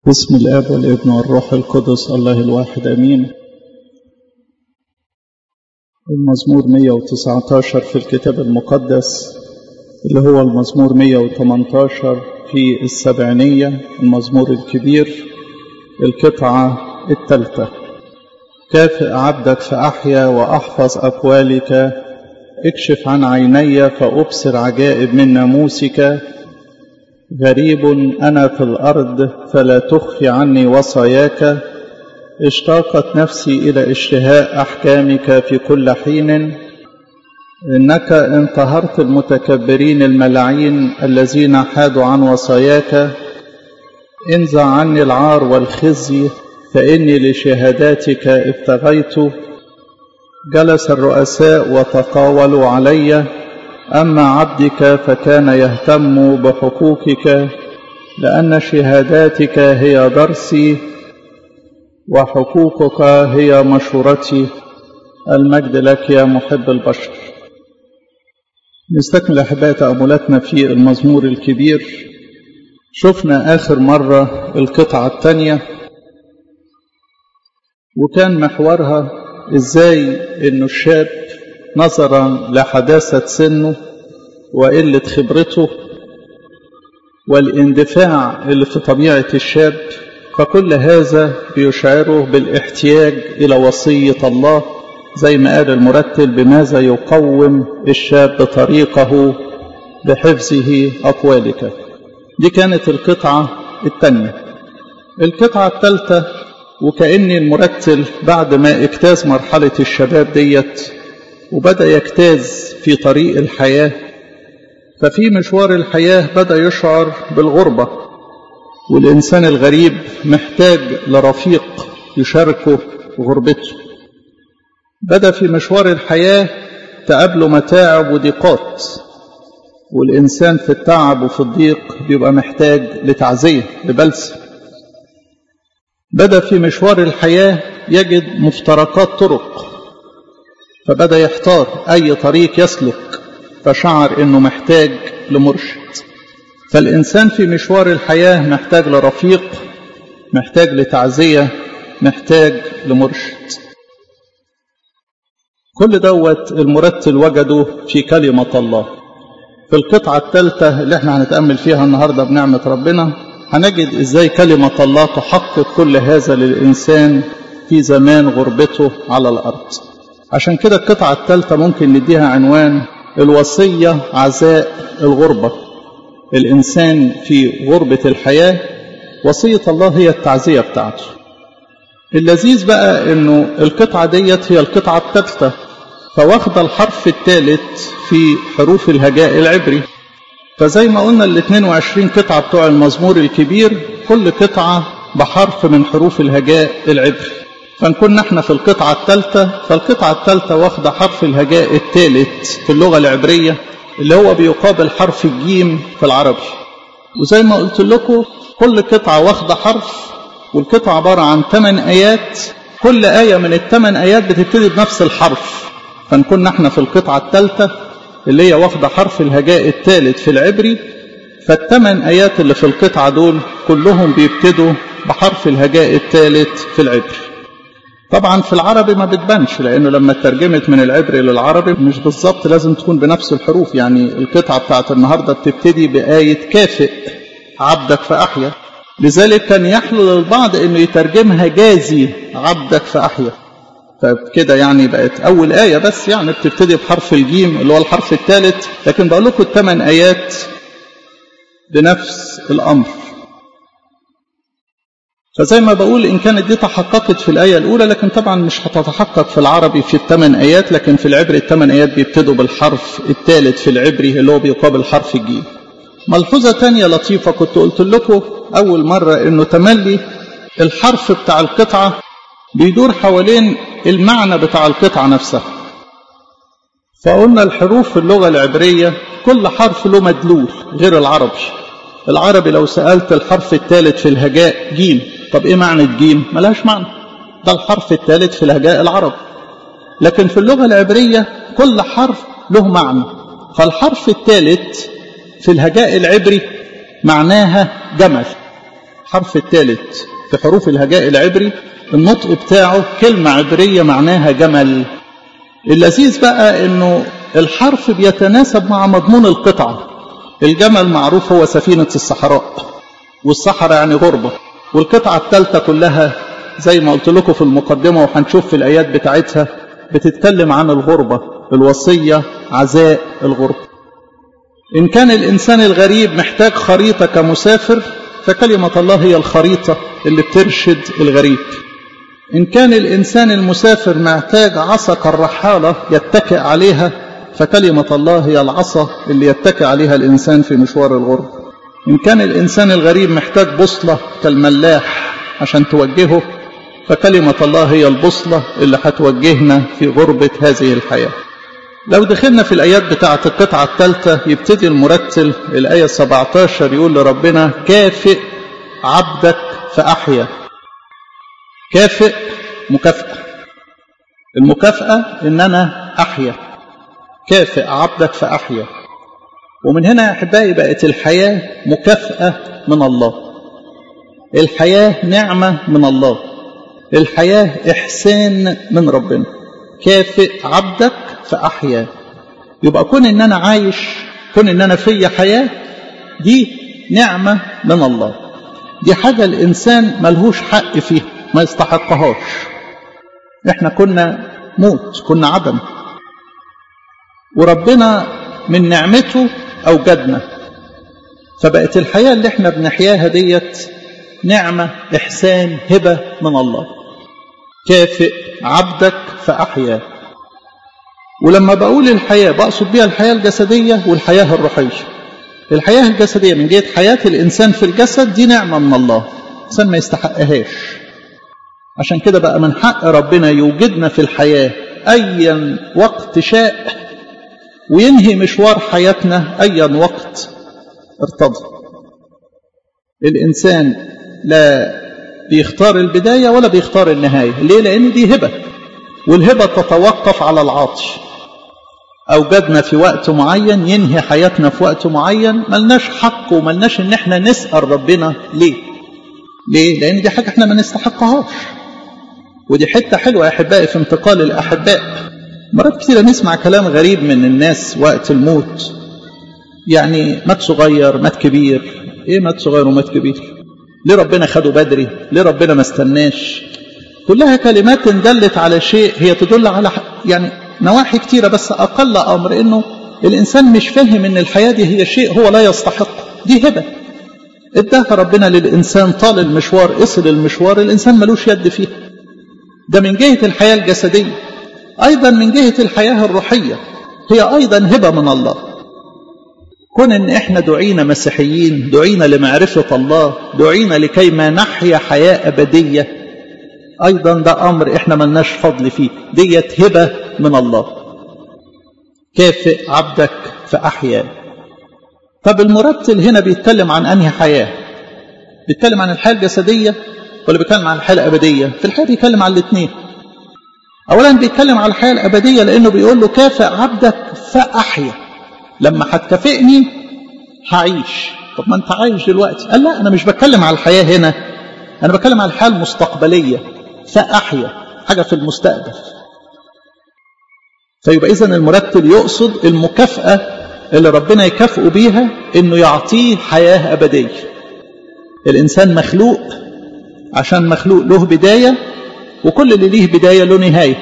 بسم الاب والابن والروح القدس الله الواحد امين المزمور 119 في الكتاب المقدس اللي هو المزمور 118 في السبعينية المزمور الكبير القطعة الثالثة كافئ عبدك فأحيا وأحفظ أقوالك اكشف عن عيني فأبصر عجائب من ناموسك غريب أنا في الأرض فلا تخفي عني وصاياك اشتاقت نفسي إلى اشتهاء أحكامك في كل حين إنك انتهرت المتكبرين الملاعين الذين حادوا عن وصاياك انزع عني العار والخزي فإني لشهاداتك ابتغيت جلس الرؤساء وتقاولوا علي أما عبدك فكان يهتم بحقوقك لأن شهاداتك هي درسي وحقوقك هي مشورتي المجد لك يا محب البشر نستكمل أحباء تأملاتنا في المزمور الكبير شفنا آخر مرة القطعة الثانية وكان محورها إزاي إنه الشاب نظرا لحداثة سنه وقلة خبرته والاندفاع اللي في طبيعة الشاب فكل هذا بيشعره بالاحتياج إلى وصية الله زي ما قال المرتل بماذا يقوم الشاب طريقه بحفظه أقوالك دي كانت القطعة الثانية القطعة الثالثة وكأن المرتل بعد ما اجتاز مرحلة الشباب ديت وبدأ يجتاز في طريق الحياة ففي مشوار الحياة بدأ يشعر بالغربة والإنسان الغريب محتاج لرفيق يشاركه غربته بدأ في مشوار الحياة تقابله متاعب وضيقات والإنسان في التعب وفي الضيق بيبقى محتاج لتعزية لبلسة بدأ في مشوار الحياة يجد مفترقات طرق فبدأ يحتار أي طريق يسلك فشعر أنه محتاج لمرشد فالإنسان في مشوار الحياة محتاج لرفيق محتاج لتعزية محتاج لمرشد كل دوت المرتل وجده في كلمة الله في القطعة الثالثة اللي احنا هنتأمل فيها النهاردة بنعمة ربنا هنجد ازاي كلمة الله تحقق كل هذا للإنسان في زمان غربته على الأرض عشان كده القطعة الثالثة ممكن نديها عنوان الوصية عزاء الغربة الإنسان في غربة الحياة وصية الله هي التعزية بتاعته اللذيذ بقى انه القطعة ديت هي القطعة الثالثة فواخدة الحرف الثالث في حروف الهجاء العبري فزي ما قلنا ال 22 قطعة بتوع المزمور الكبير كل قطعة بحرف من حروف الهجاء العبري فنكون احنا في القطعة الثالثة فالقطعة الثالثة واخدة حرف الهجاء الثالث في اللغة العبرية اللي هو بيقابل حرف الجيم في العربي وزي ما قلت لكم كل قطعة واخدة حرف والقطعة عبارة عن ثمان آيات كل آية من الثمان آيات بتبتدي بنفس الحرف فنكون احنا في القطعة الثالثة اللي هي واخدة حرف الهجاء الثالث في العبري فالثمان آيات اللي في القطعة دول كلهم بيبتدوا بحرف الهجاء الثالث في العبري طبعا في العربي ما بتبانش لانه لما اترجمت من العبري للعربي مش بالظبط لازم تكون بنفس الحروف يعني القطعه بتاعت النهارده بتبتدي بايه كافئ عبدك فاحيا لذلك كان يحلو للبعض انه يترجمها جازي عبدك فاحيا فكده يعني بقت اول ايه بس يعني بتبتدي بحرف الجيم اللي هو الحرف الثالث لكن بقول لكم الثمان ايات بنفس الامر فزي ما بقول إن كانت دي تحققت في الآية الأولى لكن طبعا مش هتتحقق في العربي في الثمان آيات لكن في العبري الثمان آيات بيبتدوا بالحرف الثالث في العبري اللي هو بيقابل حرف الجيم ملحوظة تانية لطيفة كنت قلت لكم أول مرة إنه تملي الحرف بتاع القطعة بيدور حوالين المعنى بتاع القطعة نفسها فقلنا الحروف في اللغة العبرية كل حرف له مدلول غير العربي العربي لو سألت الحرف الثالث في الهجاء جيم طب ايه معنى الجيم ملهاش معنى ده الحرف الثالث في الهجاء العربي لكن في اللغة العبرية كل حرف له معنى فالحرف الثالث في الهجاء العبري معناها جمل الحرف الثالث في حروف الهجاء العبري النطق بتاعه كلمة عبرية معناها جمل اللذيذ بقى انه الحرف بيتناسب مع مضمون القطعة الجمل معروف هو سفينة الصحراء والصحراء يعني غربة والقطعة الثالثة كلها زي ما قلت لكم في المقدمة وهنشوف في الآيات بتاعتها بتتكلم عن الغربة الوصية عزاء الغربة إن كان الإنسان الغريب محتاج خريطة كمسافر فكلمة الله هي الخريطة اللي بترشد الغريب إن كان الإنسان المسافر محتاج عصا كالرحالة يتكئ عليها فكلمة الله هي العصا اللي يتكئ عليها الإنسان في مشوار الغرب إن كان الإنسان الغريب محتاج بوصلة كالملاح عشان توجهه فكلمة الله هي البوصلة اللي هتوجهنا في غربة هذه الحياة لو دخلنا في الآيات بتاعة القطعة الثالثة يبتدي المرتل الآية 17 يقول لربنا كافئ عبدك فأحيا كافئ مكافأة المكافأة إن أنا أحيا كافئ عبدك فأحيا ومن هنا يا أحبائي بقت الحياة مكافأة من الله الحياة نعمة من الله الحياة إحسان من ربنا كافئ عبدك فأحيا يبقى كون إن أنا عايش كون إن أنا في حياة دي نعمة من الله دي حاجة الإنسان ملهوش حق فيها ما يستحقهاش احنا كنا موت كنا عدم وربنا من نعمته أوجدنا فبقت الحياة اللي احنا بنحياها ديت نعمة إحسان هبة من الله كافئ عبدك فأحيا ولما بقول الحياة بقصد بيها الحياة الجسدية والحياة الروحية الحياة الجسدية من جهة حياة الإنسان في الجسد دي نعمة من الله الإنسان ما يستحقهاش عشان كده بقى من حق ربنا يوجدنا في الحياة أيا وقت شاء وينهي مشوار حياتنا أيا وقت ارتضى الإنسان لا بيختار البداية ولا بيختار النهاية ليه؟ لأن دي هبة والهبة تتوقف على العطش أوجدنا في وقت معين ينهي حياتنا في وقت معين ملناش حق وملناش إن احنا نسأل ربنا ليه ليه؟ لأن دي حاجة احنا ما نستحقهاش ودي حتة حلوة يا أحبائي في انتقال الأحباء مرات كثيرة نسمع كلام غريب من الناس وقت الموت يعني مات صغير مات كبير ايه مات صغير ومات كبير ليه ربنا خده بدري ليه ربنا ما استناش كلها كلمات دلت على شيء هي تدل على يعني نواحي كتيرة بس أقل أمر إنه الإنسان مش فاهم إن الحياة دي هي شيء هو لا يستحق دي هبة اداها ربنا للإنسان طال المشوار قصر المشوار الإنسان ملوش يد فيه ده من جهة الحياة الجسدية أيضا من جهة الحياة الروحية هي أيضا هبة من الله كون ان احنا دعينا مسيحيين دعينا لمعرفة الله دعينا لكي ما نحيا حياة أبدية أيضا ده أمر احنا ملناش فضل فيه ديت هبة من الله كافئ عبدك فأحيا طب المرتل هنا بيتكلم عن أنهي حياة بيتكلم عن الحياة الجسدية ولا بيتكلم عن الحياة الأبدية في الحياة بيتكلم عن الاثنين أولا بيتكلم عن الحياة الأبدية لأنه بيقول له كافئ عبدك فأحيا لما هتكافئني هعيش طب ما انت عايش دلوقتي قال لا انا مش بتكلم على الحياه هنا انا بتكلم على الحياه المستقبليه فاحيا حاجه في المستقبل فيبقى اذا المرتب يقصد المكافاه اللي ربنا يكافئه بيها انه يعطيه حياه ابديه الانسان مخلوق عشان مخلوق له بدايه وكل اللي ليه بدايه له نهايه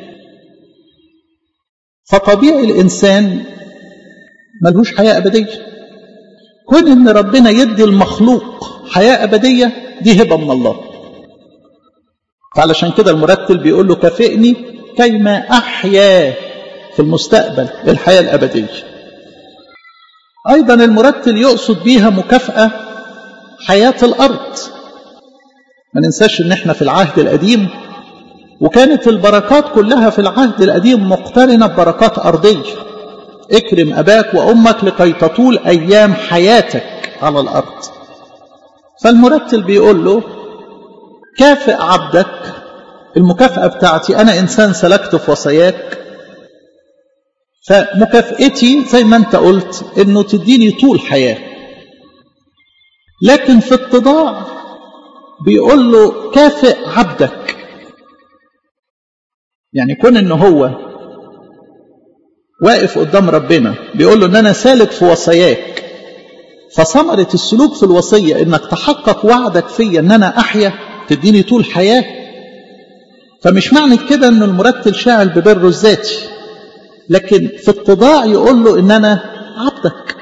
فطبيعي الانسان ملهوش حياة أبدية كون إن ربنا يدي المخلوق حياة أبدية دي هبة من الله فعلشان كده المرتل بيقول له كافئني كيما أحيا في المستقبل الحياة الأبدية أيضا المرتل يقصد بيها مكافأة حياة الأرض ما ننساش إن إحنا في العهد القديم وكانت البركات كلها في العهد القديم مقترنة ببركات أرضية اكرم أباك وأمك لكي تطول أيام حياتك على الأرض فالمرتل بيقول له كافئ عبدك المكافأة بتاعتي أنا إنسان سلكت في وصاياك فمكافئتي زي ما أنت قلت إنه تديني طول حياة لكن في اتضاع بيقول له كافئ عبدك يعني كون ان هو واقف قدام ربنا بيقول له ان انا سالك في وصاياك فثمرة السلوك في الوصية انك تحقق وعدك فيا ان انا احيا تديني طول حياة فمش معنى كده ان المرتل شاعل ببره الذاتي لكن في اتضاع يقول له ان انا عبدك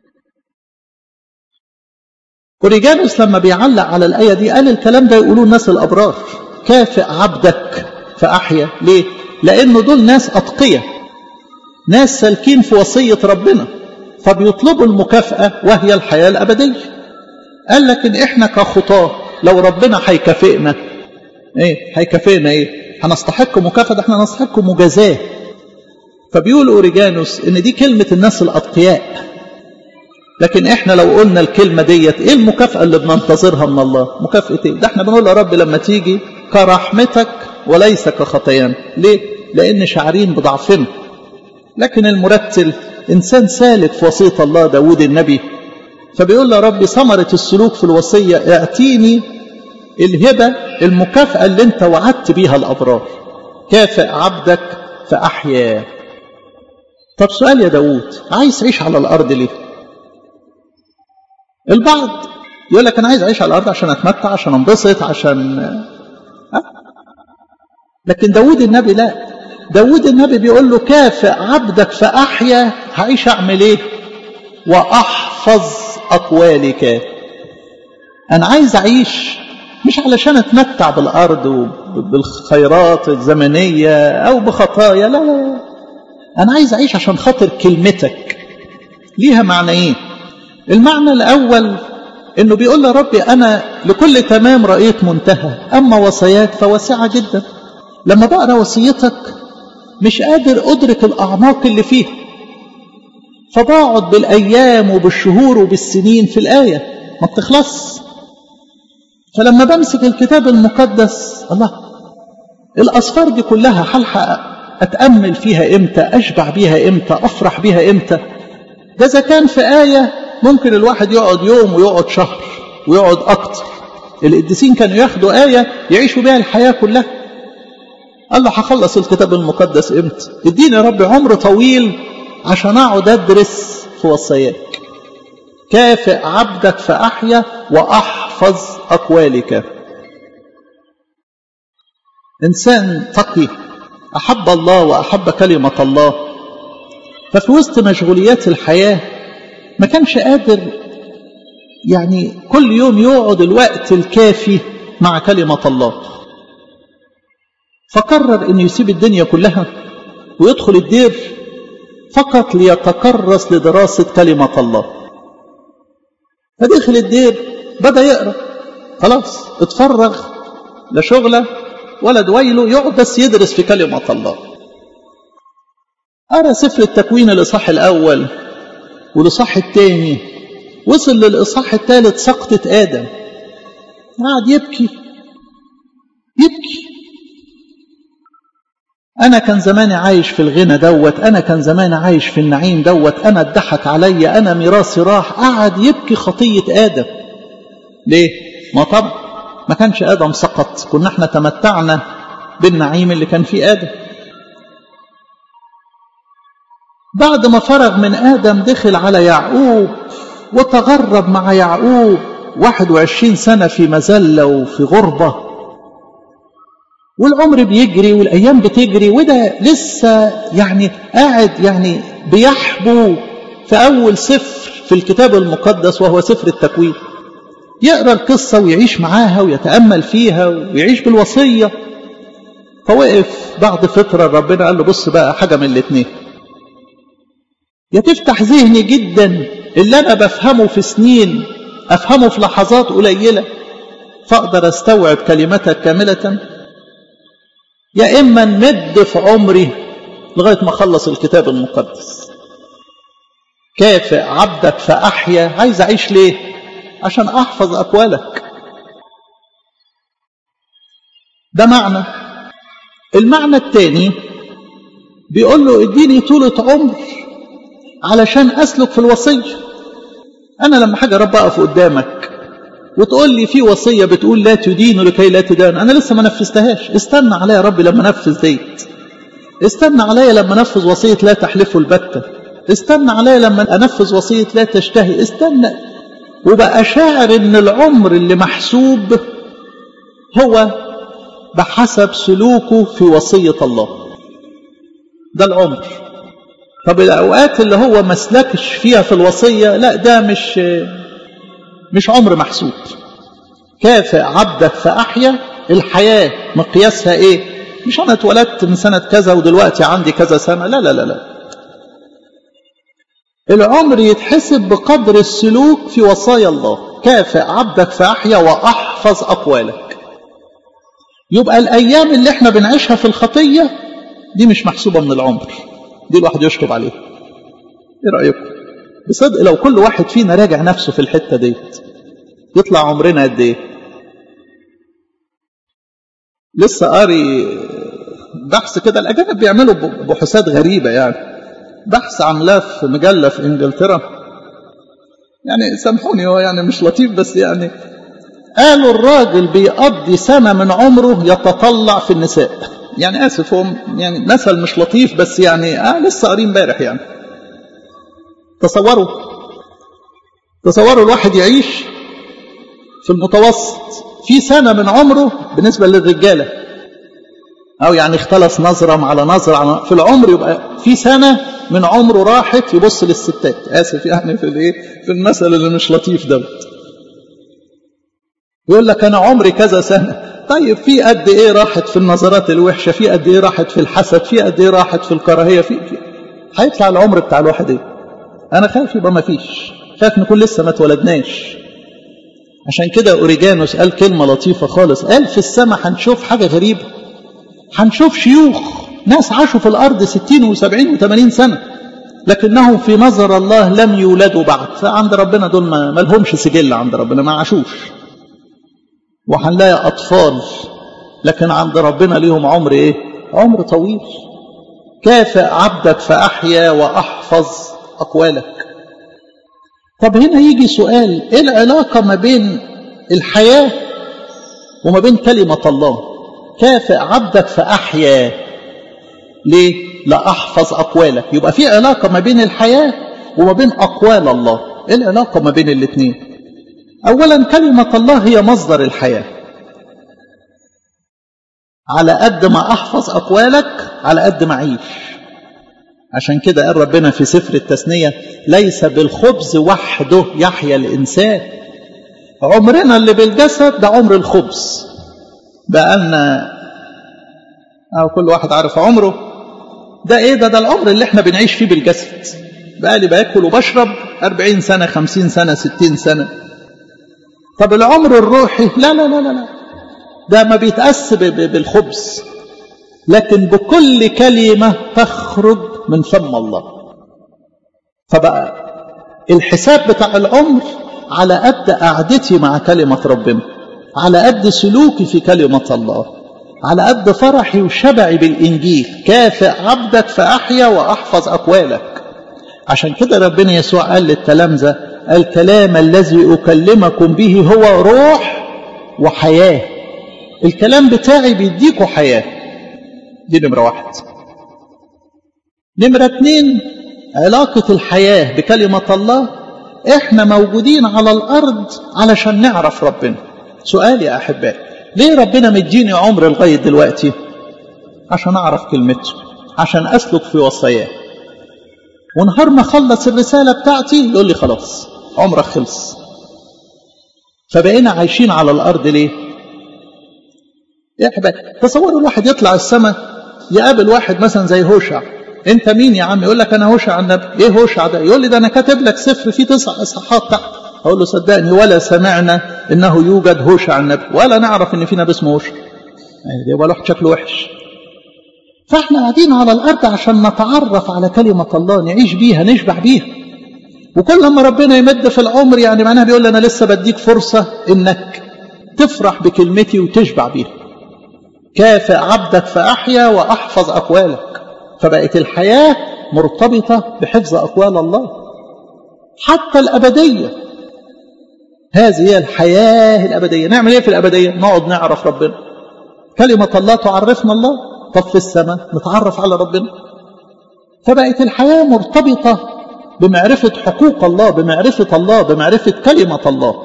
اوريجانوس لما بيعلق على الايه دي قال الكلام ده يقولوه الناس الابرار كافئ عبدك فاحيا ليه لانه دول ناس اتقيه ناس سالكين في وصيه ربنا فبيطلبوا المكافاه وهي الحياه الابديه قال لكن احنا كخطاه لو ربنا هيكافئنا ايه هيكافئنا ايه هنستحق مكافاه احنا نستحق مجازاه فبيقول اوريجانوس ان دي كلمه الناس الاتقياء لكن احنا لو قلنا الكلمه ديت ايه المكافاه اللي بننتظرها من الله مكافاه ايه ده احنا بنقول يا رب لما تيجي كرحمتك وليس كخطيان ليه لان شعرين بضعفنا لكن المرتل انسان سالك في وصيه الله داود النبي فبيقول له يا رب ثمره السلوك في الوصيه اعطيني الهبه المكافاه اللي انت وعدت بيها الابرار كافئ عبدك فاحيا طب سؤال يا داود عايز تعيش على الارض ليه البعض يقول لك انا عايز اعيش على الارض عشان اتمتع عشان انبسط عشان أه؟ لكن داود النبي لا داود النبي بيقول له كافئ عبدك فاحيا هعيش اعمل ايه واحفظ اقوالك انا عايز اعيش مش علشان اتمتع بالارض وبالخيرات الزمنيه او بخطايا لا لا انا عايز اعيش عشان خاطر كلمتك ليها معنيين المعنى الأول إنه بيقول له ربي أنا لكل تمام رأيت منتهى أما وصاياك فواسعة جدا لما بقرا وصيتك مش قادر أدرك الأعماق اللي فيها فبقعد بالأيام وبالشهور وبالسنين في الآية ما بتخلص فلما بمسك الكتاب المقدس الله الأصفار دي كلها هلحق أتأمل فيها إمتى أشبع بيها إمتى أفرح بيها إمتى ده إذا كان في آية ممكن الواحد يقعد يوم ويقعد شهر ويقعد أكتر القديسين كانوا ياخدوا آية يعيشوا بيها الحياة كلها قال له هخلص الكتاب المقدس امتى اديني يا رب عمر طويل عشان اقعد ادرس في وصاياك كافئ عبدك فاحيا واحفظ اقوالك انسان تقي احب الله واحب كلمه الله ففي وسط مشغوليات الحياه ما كانش قادر يعني كل يوم يقعد الوقت الكافي مع كلمة الله فقرر أن يسيب الدنيا كلها ويدخل الدير فقط ليتكرس لدراسة كلمة الله فدخل الدير بدأ يقرأ خلاص اتفرغ لا شغله ولا دويله يقعد بس يدرس في كلمة الله قرأ سفر التكوين الإصحاح الأول والإصحاح الثاني وصل للإصحاح الثالث سقطة آدم قعد يبكي يبكي أنا كان زماني عايش في الغنى دوت أنا كان زماني عايش في النعيم دوت أنا اتضحك عليا أنا ميراثي راح قعد يبكي خطية آدم ليه؟ ما طب ما كانش آدم سقط كنا احنا تمتعنا بالنعيم اللي كان فيه آدم بعد ما فرغ من آدم دخل على يعقوب وتغرب مع يعقوب 21 سنة في مزلة وفي غربة والعمر بيجري والأيام بتجري وده لسه يعني قاعد يعني بيحبو في أول سفر في الكتاب المقدس وهو سفر التكوين يقرأ القصة ويعيش معاها ويتأمل فيها ويعيش بالوصية فوقف بعد فترة ربنا قال له بص بقى حاجة من الاتنين يا تفتح ذهني جدا اللي أنا بفهمه في سنين أفهمه في لحظات قليلة فأقدر أستوعب كلمتك كاملة يا إما نمد في عمري لغاية ما أخلص الكتاب المقدس كافئ عبدك فأحيا عايز أعيش ليه عشان أحفظ أقوالك ده معنى المعنى الثاني بيقول له اديني طولة عمر علشان أسلك في الوصية أنا لما حاجة رب أقف قدامك وتقول لي في وصية بتقول لا تدين لكي لا تدان أنا لسه ما نفذتهاش استنى عليا يا رب لما نفذ ديت استنى عليا لما نفذ وصية لا تحلفوا البتة استنى عليا لما أنفذ وصية لا تشتهي استنى وبقى شاعر ان العمر اللي محسوب هو بحسب سلوكه في وصية الله ده العمر طب الأوقات اللي هو مسلكش فيها في الوصية لا ده مش مش عمر محسوب كافئ عبدك فأحيا الحياة مقياسها ايه مش انا اتولدت من سنة كذا ودلوقتي عندي كذا سنة لا لا لا لا العمر يتحسب بقدر السلوك في وصايا الله كافئ عبدك فأحيا وأحفظ أقوالك يبقى الأيام اللي احنا بنعيشها في الخطية دي مش محسوبة من العمر دي الواحد يشطب عليها ايه رأيكم بصدق لو كل واحد فينا راجع نفسه في الحتة ديت يطلع عمرنا قد ايه لسه قاري بحث كده الأجانب بيعملوا بحوثات غريبة يعني بحث عاملاه في مجلة في إنجلترا يعني سامحوني هو يعني مش لطيف بس يعني قالوا الراجل بيقضي سنة من عمره يتطلع في النساء يعني آسف هو يعني مثل مش لطيف بس يعني آه لسه قارين امبارح يعني تصوروا تصوروا الواحد يعيش في المتوسط في سنة من عمره بالنسبة للرجالة أو يعني اختلس نظرة على نظرة على في العمر يبقى في سنة من عمره راحت يبص للستات آسف يعني في الايه في المثل اللي مش لطيف دوت يقول لك أنا عمري كذا سنة طيب في قد إيه راحت في النظرات الوحشة في قد إيه راحت في الحسد في قد إيه راحت في الكراهية في, في هيطلع العمر بتاع الواحد إيه أنا خايف يبقى ما فيش خايف نكون لسه ما اتولدناش عشان كده أوريجانوس قال كلمة لطيفة خالص قال في السماء هنشوف حاجة غريبة هنشوف شيوخ ناس عاشوا في الأرض ستين وسبعين وثمانين سنة لكنهم في نظر الله لم يولدوا بعد فعند ربنا دول ما لهمش سجل عند ربنا ما عاشوش وهنلاقي أطفال لكن عند ربنا ليهم عمر إيه عمر طويل كافئ عبدك فأحيا وأحفظ أقوالك طب هنا يجي سؤال إيه العلاقة ما بين الحياة وما بين كلمة الله كافئ عبدك فأحيا ليه لا أحفظ أقوالك يبقى في علاقة ما بين الحياة وما بين أقوال الله إيه العلاقة ما بين الاثنين أولا كلمة الله هي مصدر الحياة على قد ما أحفظ أقوالك على قد ما أعيش عشان كده قال ربنا في سفر التثنية ليس بالخبز وحده يحيا الإنسان عمرنا اللي بالجسد ده عمر الخبز بقالنا أو كل واحد عارف عمره ده إيه ده ده العمر اللي احنا بنعيش فيه بالجسد بقالي باكل وبشرب أربعين سنة خمسين سنة ستين سنة طب العمر الروحي لا لا لا لا, لا. ده ما بيتأس بالخبز لكن بكل كلمة تخرج من فم الله فبقى الحساب بتاع العمر على قد قعدتي مع كلمة ربنا على قد سلوكي في كلمة الله على قد فرحي وشبعي بالإنجيل كافئ عبدك فأحيا وأحفظ أقوالك عشان كده ربنا يسوع قال للتلامذة الكلام الذي أكلمكم به هو روح وحياة الكلام بتاعي بيديكوا حياة دي نمرة واحد نمرة اتنين علاقة الحياة بكلمة الله احنا موجودين على الأرض علشان نعرف ربنا سؤال يا أحبائي ليه ربنا مديني عمر لغاية دلوقتي عشان أعرف كلمته عشان أسلك في وصاياه ونهار ما خلص الرسالة بتاعتي يقول لي خلاص عمرك خلص فبقينا عايشين على الأرض ليه يا أحبائي تصوروا الواحد يطلع السماء يقابل واحد مثلا زي هوشع انت مين يا عم يقول لك انا هوشع النبي ايه هوشع ده يقول لي ده انا كاتب لك سفر فيه تسع اصحاحات تحت اقول له صدقني ولا سمعنا انه يوجد هوشع النبي ولا نعرف ان في نبي اسمه هوشع يعني يبقى الواحد شكله وحش فاحنا قاعدين على الارض عشان نتعرف على كلمه الله نعيش بيها نشبع بيها وكل ما ربنا يمد في العمر يعني معناها بيقول لي انا لسه بديك فرصه انك تفرح بكلمتي وتشبع بيها كافئ عبدك فاحيا واحفظ اقوالك فبقت الحياه مرتبطه بحفظ اقوال الله حتى الابديه هذه هي الحياة الأبدية نعمل إيه في الأبدية نقعد نعرف ربنا كلمة الله تعرفنا الله طب في السماء نتعرف على ربنا فبقت الحياة مرتبطة بمعرفة حقوق الله بمعرفة الله بمعرفة كلمة الله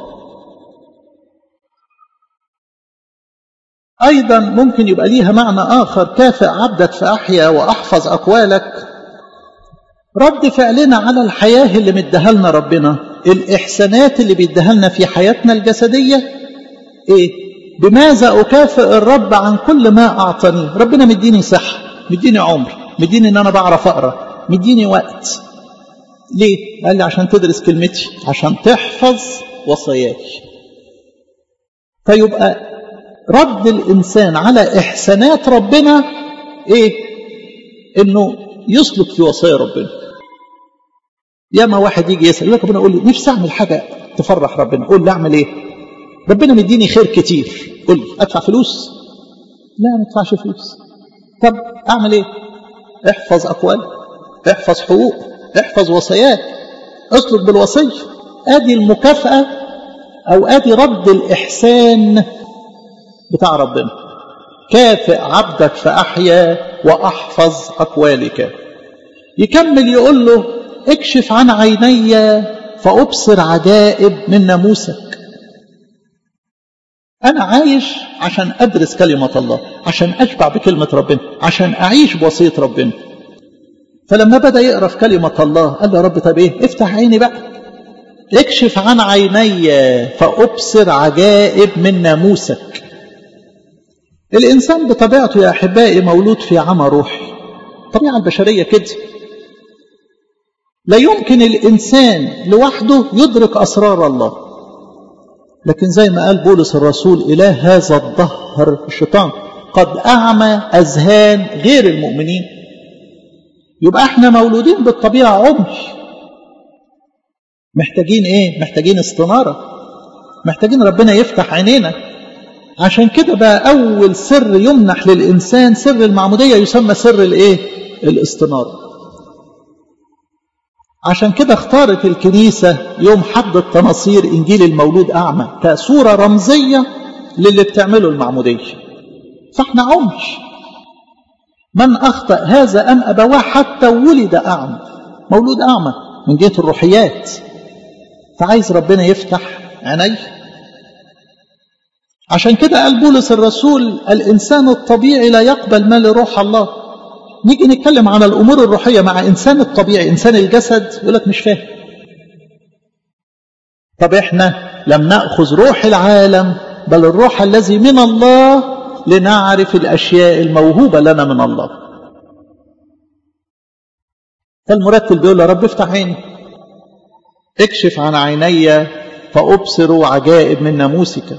أيضا ممكن يبقى ليها معنى آخر كافئ عبدك فأحيا وأحفظ أقوالك رد فعلنا على الحياة اللي مديها لنا ربنا الإحسانات اللي بيديها لنا في حياتنا الجسدية إيه بماذا أكافئ الرب عن كل ما أعطاني ربنا مديني صحة مديني عمر مديني إن أنا بعرف أقرأ مديني وقت ليه قال لي عشان تدرس كلمتي عشان تحفظ وصاياي فيبقى رد الإنسان على إحسانات ربنا إيه إنه يسلك في وصايا ربنا ياما واحد يجي يسأل لك ربنا يقول لي نفسي أعمل حاجة تفرح ربنا قول لي أعمل إيه ربنا مديني خير كتير قول لي أدفع فلوس لا ما ادفعش فلوس طب أعمل إيه احفظ أقوال احفظ حقوق احفظ وصيات اسلك بالوصية ادي المكافأة او ادي رد الاحسان بتاع ربنا كافئ عبدك فاحيا واحفظ اقوالك يكمل يقول له اكشف عن عيني فابصر عجائب من ناموسك انا عايش عشان ادرس كلمة الله عشان اشبع بكلمة ربنا عشان اعيش بوصية ربنا فلما بدأ يقرأ في كلمة الله قال له يا رب طب ايه افتح عيني بقى اكشف عن عيني فأبصر عجائب من ناموسك الإنسان بطبيعته يا أحبائي مولود في عمى روحي الطبيعة البشرية كده لا يمكن الإنسان لوحده يدرك أسرار الله لكن زي ما قال بولس الرسول إله هذا الظهر الشيطان قد أعمى أذهان غير المؤمنين يبقى احنا مولودين بالطبيعة عمي محتاجين ايه محتاجين استنارة محتاجين ربنا يفتح عينينا عشان كده بقى اول سر يمنح للانسان سر المعمودية يسمى سر الايه الاستنارة عشان كده اختارت الكنيسة يوم حد التناصير انجيل المولود اعمى كصورة رمزية للي بتعمله المعمودية فاحنا عمي من أخطأ هذا أم أبواه حتى ولد أعمى مولود أعمى من جهة الروحيات فعايز ربنا يفتح عيني عشان كده قال بولس الرسول الإنسان الطبيعي لا يقبل ما لروح الله نيجي نتكلم عن الأمور الروحية مع إنسان الطبيعي إنسان الجسد يقول لك مش فاهم طب إحنا لم نأخذ روح العالم بل الروح الذي من الله لنعرف الأشياء الموهوبة لنا من الله فالمرتل بيقول يا رب افتح عيني اكشف عن عيني فأبصر عجائب من ناموسك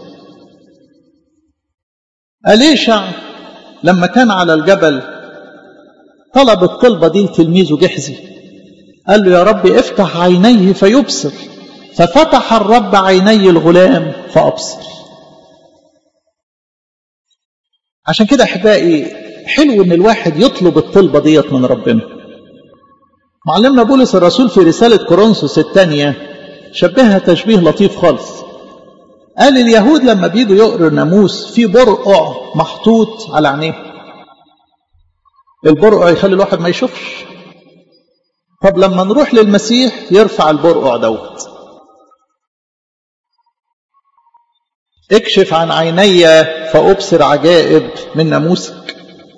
أليشع لما كان على الجبل طلب الطلبة دي لتلميذه جحزي قال له يا رب افتح عينيه فيبصر ففتح الرب عيني الغلام فأبصر عشان كده احبائي حلو ان الواحد يطلب الطلبه ديت من ربنا معلمنا بولس الرسول في رساله كورنثوس الثانيه شبهها تشبيه لطيف خالص قال اليهود لما بيجوا يقروا الناموس في برقع محطوط على عينيه البرقع يخلي الواحد ما يشوفش طب لما نروح للمسيح يرفع البرقع دوت اكشف عن عيني فأبصر عجائب من ناموسك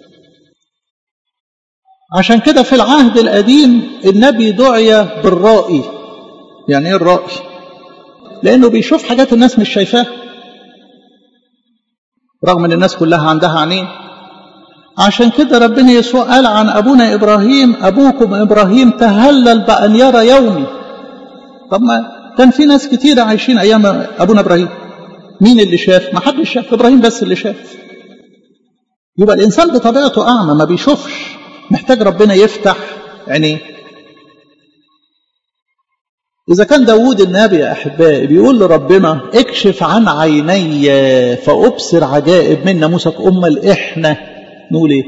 عشان كده في العهد القديم النبي دعي بالرائي يعني ايه الرائي لانه بيشوف حاجات الناس مش شايفاها رغم ان الناس كلها عندها عينين عشان كده ربنا يسوع قال عن ابونا ابراهيم ابوكم ابراهيم تهلل بان يرى يومي طب ما كان في ناس كتيرة عايشين ايام ابونا ابراهيم مين اللي شاف ما حدش شاف ابراهيم بس اللي شاف يبقى الانسان بطبيعته اعمى ما بيشوفش محتاج ربنا يفتح عينيه إذا كان داود النبي يا أحبائي بيقول لربنا اكشف عن عيني فأبصر عجائب من ناموسك أمال إحنا نقول إيه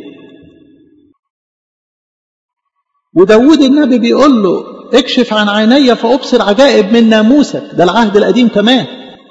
وداود النبي بيقول له اكشف عن عيني فأبصر عجائب من ناموسك ده العهد القديم كمان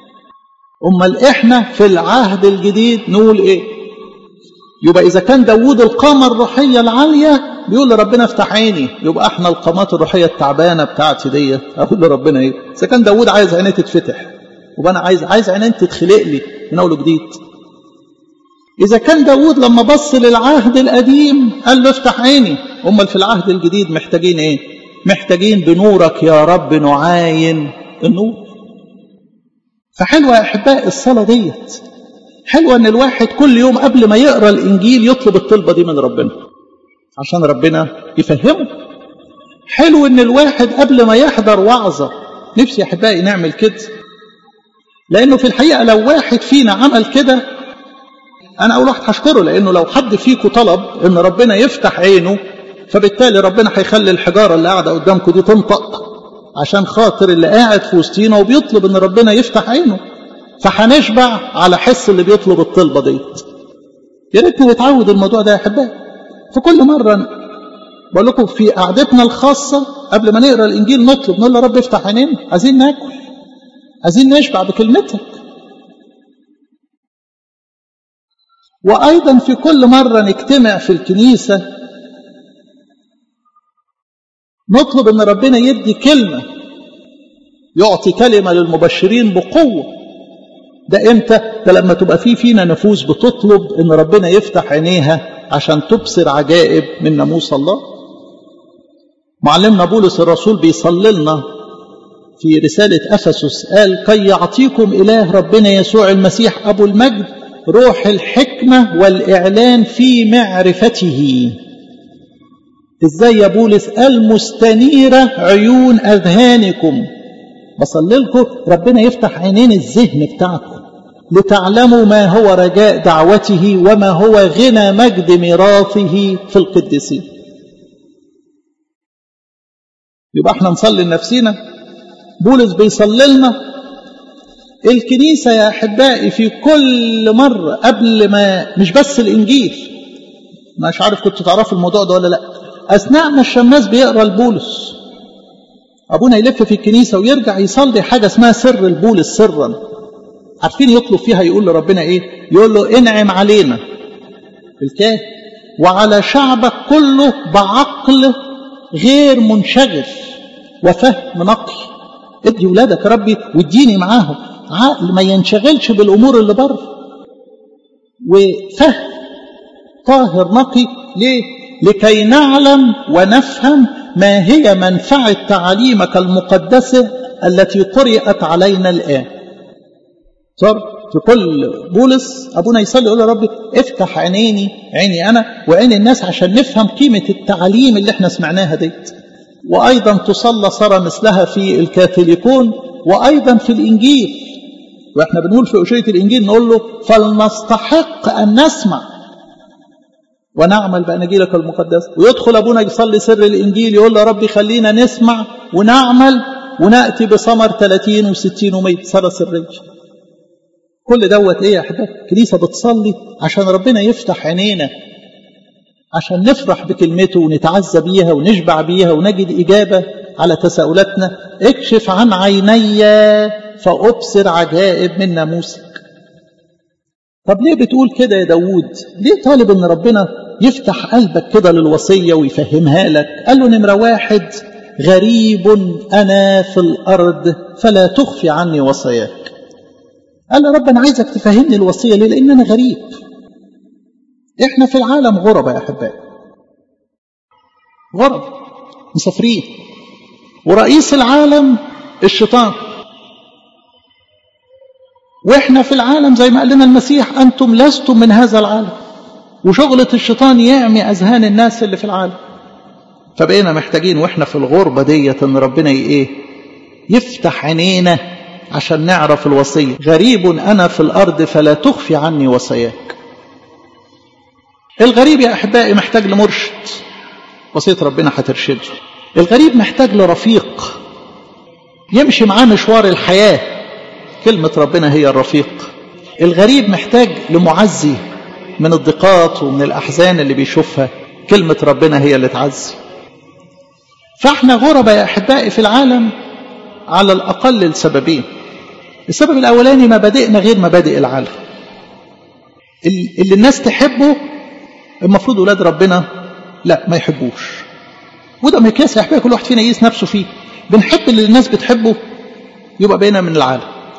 امال احنا في العهد الجديد نقول ايه يبقى اذا كان داوود القامه الروحيه العاليه بيقول لربنا افتح عيني يبقى احنا القامات الروحيه التعبانه بتاعتي ديت اقول لربنا ايه اذا كان داوود عايز عينيه تتفتح يبقى انا عايز عايز عينيه تتخلق لي من اول وجديد إذا كان داود لما بص للعهد القديم قال له افتح عيني أمال في العهد الجديد محتاجين إيه محتاجين بنورك يا رب نعاين النور فحلوة يا أحباء الصلاة ديت حلوة أن الواحد كل يوم قبل ما يقرأ الإنجيل يطلب الطلبة دي من ربنا عشان ربنا يفهمه حلو أن الواحد قبل ما يحضر وعظة نفسي يا أحبائي نعمل كده لأنه في الحقيقة لو واحد فينا عمل كده أنا أول واحد هشكره لأنه لو حد فيكم طلب إن ربنا يفتح عينه فبالتالي ربنا هيخلي الحجارة اللي قاعدة قدامكم دي تنطق عشان خاطر اللي قاعد في وسطينا وبيطلب إن ربنا يفتح عينه فهنشبع على حس اللي بيطلب الطلبة ديت يا ريتنا نتعود الموضوع ده يا أحبائي في كل مرة بقول لكم في قعدتنا الخاصة قبل ما نقرا الإنجيل نطلب نقول له رب افتح عينينا عايزين ناكل عايزين نشبع بكلمتك وأيضا في كل مرة نجتمع في الكنيسة نطلب أن ربنا يدي كلمة يعطي كلمة للمبشرين بقوة ده إمتى؟ ده لما تبقى في فينا نفوس بتطلب أن ربنا يفتح عينيها عشان تبصر عجائب من ناموس الله معلمنا بولس الرسول بيصلي لنا في رسالة أفسس قال كي يعطيكم إله ربنا يسوع المسيح أبو المجد روح الحكمة والإعلان في معرفته إزاي يا بولس المستنيرة عيون أذهانكم بصلي لكم ربنا يفتح عينين الذهن بتاعكم لتعلموا ما هو رجاء دعوته وما هو غنى مجد ميراثه في القديسين يبقى احنا نصلي لنفسنا بولس بيصلي لنا الكنيسة يا أحبائي في كل مرة قبل ما مش بس الإنجيل مش عارف كنت تعرفوا الموضوع ده ولا لا أثناء ما الشماس بيقرأ البولس أبونا يلف في الكنيسة ويرجع يصلي حاجة اسمها سر البولس سرا عارفين يطلب فيها يقول لربنا إيه يقول له انعم علينا الكاهن وعلى شعبك كله بعقل غير منشغل وفهم نقي ادي ولادك يا ربي واديني معاهم عقل ما ينشغلش بالامور اللي بره وفهم طاهر نقي ليه لكي نعلم ونفهم ما هي منفعه تعاليمك المقدسه التي قرات علينا الان صار في كل بولس ابونا يصلي يقول يا رب افتح عينيني عيني انا وعين الناس عشان نفهم قيمه التعليم اللي احنا سمعناها ديت وايضا تصلى صار مثلها في الكاثوليكون وايضا في الانجيل واحنا بنقول في أشية الإنجيل نقول له فلنستحق أن نسمع ونعمل بأناجيلك المقدسة ويدخل أبونا يصلي سر الإنجيل يقول له يا ربي خلينا نسمع ونعمل ونأتي بثمر 30 و60 و100 صلاة سرية كل دوت ايه يا احباب كنيسة بتصلي عشان ربنا يفتح عينينا عشان نفرح بكلمته ونتعزى بيها ونشبع بيها ونجد إجابة على تساؤلاتنا اكشف عن عيني فأبصر عجائب من ناموسك طب ليه بتقول كده يا داود ليه طالب ان ربنا يفتح قلبك كده للوصية ويفهمها لك قال له نمرة واحد غريب أنا في الأرض فلا تخفي عني وصاياك قال له رب أنا عايزك تفهمني الوصية ليه لأن أنا غريب إحنا في العالم غربة يا أحبائي غرب مسافرين ورئيس العالم الشيطان واحنا في العالم زي ما قال لنا المسيح انتم لستم من هذا العالم وشغلة الشيطان يعمي اذهان الناس اللي في العالم فبقينا محتاجين واحنا في الغربة ديت ان ربنا ايه يفتح عينينا عشان نعرف الوصية غريب انا في الارض فلا تخفي عني وصاياك الغريب يا احبائي محتاج لمرشد وصية ربنا هترشده الغريب محتاج لرفيق يمشي معاه مشوار الحياه كلمة ربنا هي الرفيق الغريب محتاج لمعزي من الضيقات ومن الأحزان اللي بيشوفها كلمة ربنا هي اللي تعزي فاحنا غربة يا أحبائي في العالم على الأقل لسببين السبب الأولاني مبادئنا غير مبادئ العالم اللي الناس تحبه المفروض ولاد ربنا لا ما يحبوش وده مقياس يا احبابي كل واحد فينا يقيس نفسه فيه بنحب اللي الناس بتحبه يبقى بقينا من العالم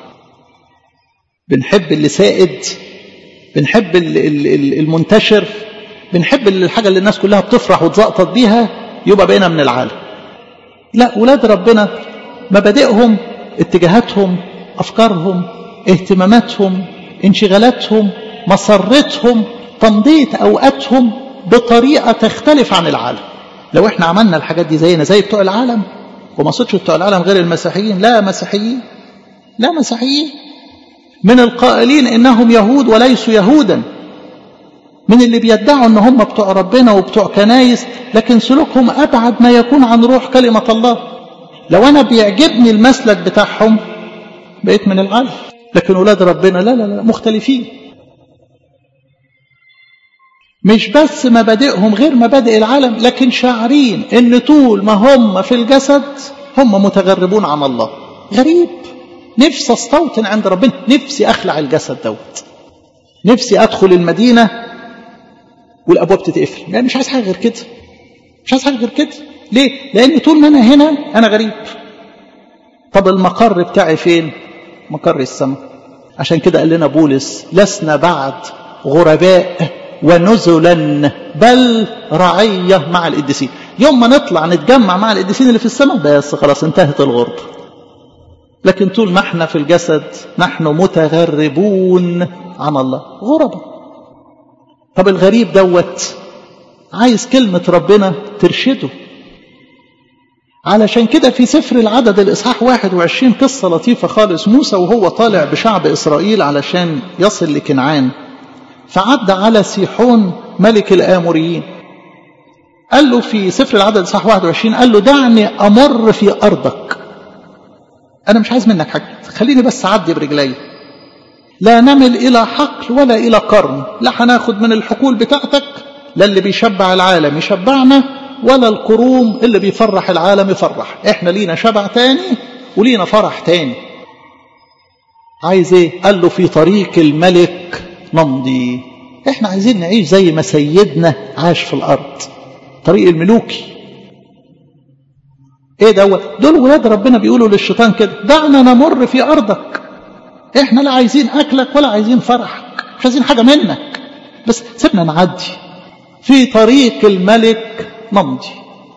بنحب اللي سائد بنحب المنتشر بنحب الحاجه اللي الناس كلها بتفرح وتزقطط بيها يبقى بقينا من العالم لا ولاد ربنا مبادئهم اتجاهاتهم افكارهم اهتماماتهم انشغالاتهم مسرتهم تمضيه اوقاتهم بطريقه تختلف عن العالم لو احنا عملنا الحاجات دي زينا زي بتوع العالم وما صدش بتوع العالم غير المسيحيين لا مسيحيين لا مسيحيين من القائلين انهم يهود وليسوا يهودا من اللي بيدعوا ان هم بتوع ربنا وبتوع كنايس لكن سلوكهم ابعد ما يكون عن روح كلمه الله لو انا بيعجبني المسلك بتاعهم بقيت من العالم لكن ولاد ربنا لا لا لا مختلفين مش بس مبادئهم غير مبادئ العالم لكن شاعرين ان طول ما هم في الجسد هم متغربون عن الله غريب نفسي استوطن عند ربنا نفسي اخلع الجسد دوت نفسي ادخل المدينه والابواب تتقفل يعني مش عايز حاجه غير كده مش عايز حاجه غير كده ليه لان طول ما انا هنا انا غريب طب المقر بتاعي فين مقر السماء عشان كده قال لنا بولس لسنا بعد غرباء ونزلا بل رعية مع القديسين يوم ما نطلع نتجمع مع القديسين اللي في السماء بس خلاص انتهت الغربة لكن طول ما احنا في الجسد نحن متغربون عن الله غربة طب الغريب دوت عايز كلمة ربنا ترشده علشان كده في سفر العدد الإصحاح 21 قصة لطيفة خالص موسى وهو طالع بشعب إسرائيل علشان يصل لكنعان فعد على سيحون ملك الآموريين قال له في سفر العدد صح 21 قال له دعني أمر في أرضك أنا مش عايز منك حاجة خليني بس أعدي برجلي لا نمل إلى حقل ولا إلى قرن لا هناخد من الحقول بتاعتك لا اللي بيشبع العالم يشبعنا ولا القروم اللي بيفرح العالم يفرح احنا لينا شبع تاني ولينا فرح تاني عايز ايه قال له في طريق الملك نمضي احنا عايزين نعيش زي ما سيدنا عاش في الارض طريق الملوكي ايه دوت دول ولاد ربنا بيقولوا للشيطان كده دعنا نمر في ارضك احنا لا عايزين اكلك ولا عايزين فرحك مش عايزين حاجه منك بس سيبنا نعدي في طريق الملك نمضي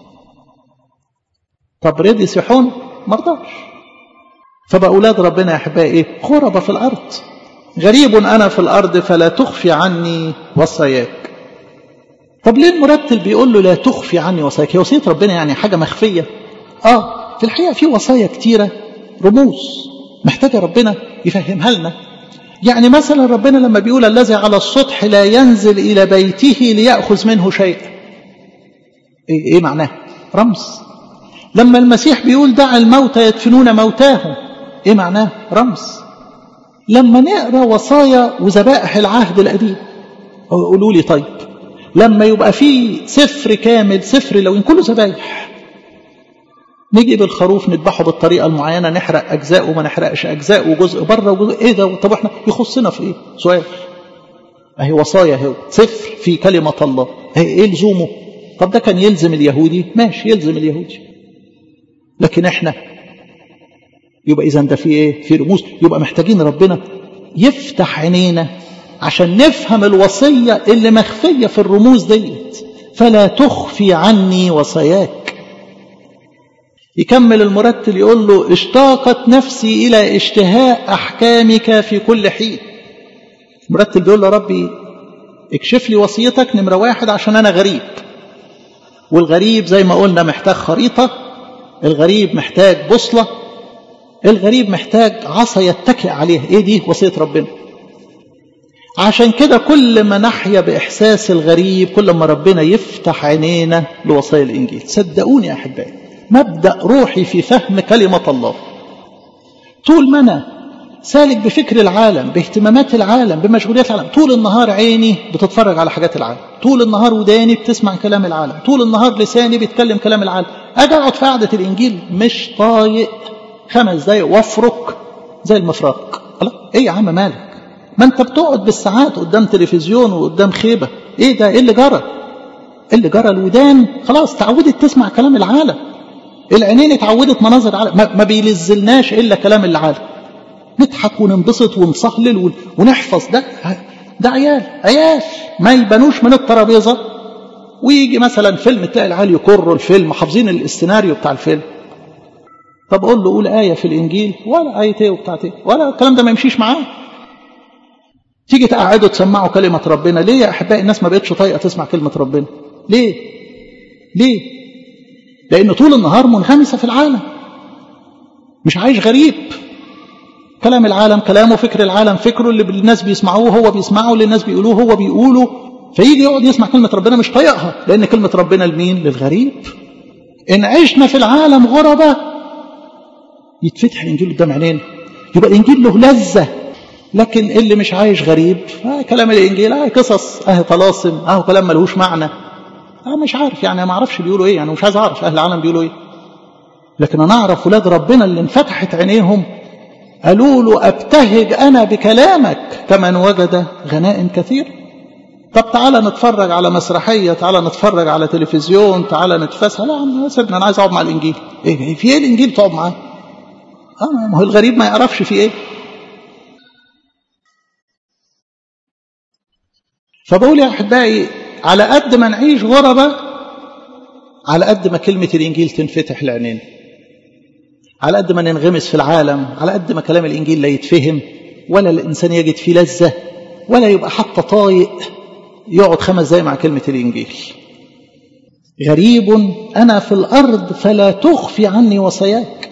طب رضي سيحون مرضاش فبقى اولاد ربنا يا احبائي ايه غربة في الارض غريب انا في الارض فلا تخفي عني وصاياك طب ليه المرتل بيقول له لا تخفي عني وصاياك هي وصيه ربنا يعني حاجه مخفيه اه في الحقيقه في وصايا كتيره رموز محتاجه ربنا يفهمها لنا يعني مثلا ربنا لما بيقول الذي على السطح لا ينزل الى بيته ليأخذ منه شيء ايه, إيه معناه رمز لما المسيح بيقول دع الموتى يدفنون موتاهم ايه معناه رمز لما نقرا وصايا وذبائح العهد القديم قولوا لي طيب لما يبقى في سفر كامل سفر لو إن كله ذبايح نيجي بالخروف نذبحه بالطريقه المعينه نحرق اجزاء وما نحرقش اجزاء وجزء بره وجزء ايه ده طب احنا يخصنا في ايه سؤال اهي وصايا اهي سفر في كلمه الله اهي ايه لزومه طب ده كان يلزم اليهودي ماشي يلزم اليهودي لكن احنا يبقى اذا ده في ايه في رموز يبقى محتاجين ربنا يفتح عينينا عشان نفهم الوصيه اللي مخفيه في الرموز ديت فلا تخفي عني وصاياك يكمل المرتل يقول له اشتاقت نفسي الى اشتهاء احكامك في كل حين المرتل بيقول له ربي اكشف لي وصيتك نمره واحد عشان انا غريب والغريب زي ما قلنا محتاج خريطه الغريب محتاج بوصله الغريب محتاج عصا يتكئ عليها ايه دي وصيه ربنا عشان كده كل ما نحيا باحساس الغريب كل ما ربنا يفتح عينينا لوصايا الانجيل صدقوني يا احبائي مبدا روحي في فهم كلمه الله طول ما انا سالك بفكر العالم باهتمامات العالم بمشغوليات العالم طول النهار عيني بتتفرج على حاجات العالم طول النهار وداني بتسمع كلام العالم طول النهار لساني بيتكلم كلام العالم اجي اقعد في قعده الانجيل مش طايق خمس دقايق وافرك زي المفرق الله ايه يا عم مالك ما انت بتقعد بالساعات قدام تلفزيون وقدام خيبة ايه ده ايه اللي جرى ايه اللي جرى الودان خلاص تعودت تسمع كلام العالم العينين اتعودت مناظر العالم ما, ما بيلزلناش الا كلام العالم نضحك وننبسط ونصهلل ونحفظ ده ده عيال عيال ما يبانوش من الترابيزه ويجي مثلا فيلم تلاقي العيال يكروا الفيلم حافظين السيناريو بتاع الفيلم طب قول له قول آية في الإنجيل ولا آية إيه وبتاعت إيه ولا الكلام ده ما يمشيش معاه تيجي تقعدوا تسمعوا كلمة ربنا ليه يا أحبائي الناس ما بقتش طايقة تسمع كلمة ربنا ليه ليه لأن طول النهار منغمسة في العالم مش عايش غريب كلام العالم كلامه فكر العالم فكره اللي الناس بيسمعوه هو بيسمعه اللي الناس بيقولوه هو بيقوله فيجي يقعد يسمع كلمة ربنا مش طايقها لأن كلمة ربنا لمين للغريب إن عشنا في العالم غربة يتفتح الإنجيل قدام عينينا يبقى الإنجيل له لذة لكن اللي مش عايش غريب آه كلام الإنجيل آه قصص آه طلاسم آه كلام ملهوش معنى آه مش عارف يعني ما اعرفش بيقولوا إيه يعني مش عايز أعرف أهل العالم بيقولوا إيه لكن أنا أعرف ولاد ربنا اللي انفتحت عينيهم قالوا له أبتهج أنا بكلامك كمن وجد غناء كثير طب تعالى نتفرج على مسرحية تعالى نتفرج على تلفزيون تعالى نتفسح لا عم سيبنا أنا عايز أقعد مع الإنجيل إيه في إيه الإنجيل تقعد معاه آه ما هو الغريب ما يعرفش في إيه فبقول يا أحبائي على قد ما نعيش غربة على قد ما كلمة الإنجيل تنفتح لعينينا على قد ما ننغمس في العالم على قد ما كلام الإنجيل لا يتفهم ولا الإنسان يجد فيه لذة ولا يبقى حتى طايق يقعد خمس دقايق مع كلمة الإنجيل غريب أنا في الأرض فلا تخفي عني وصاياك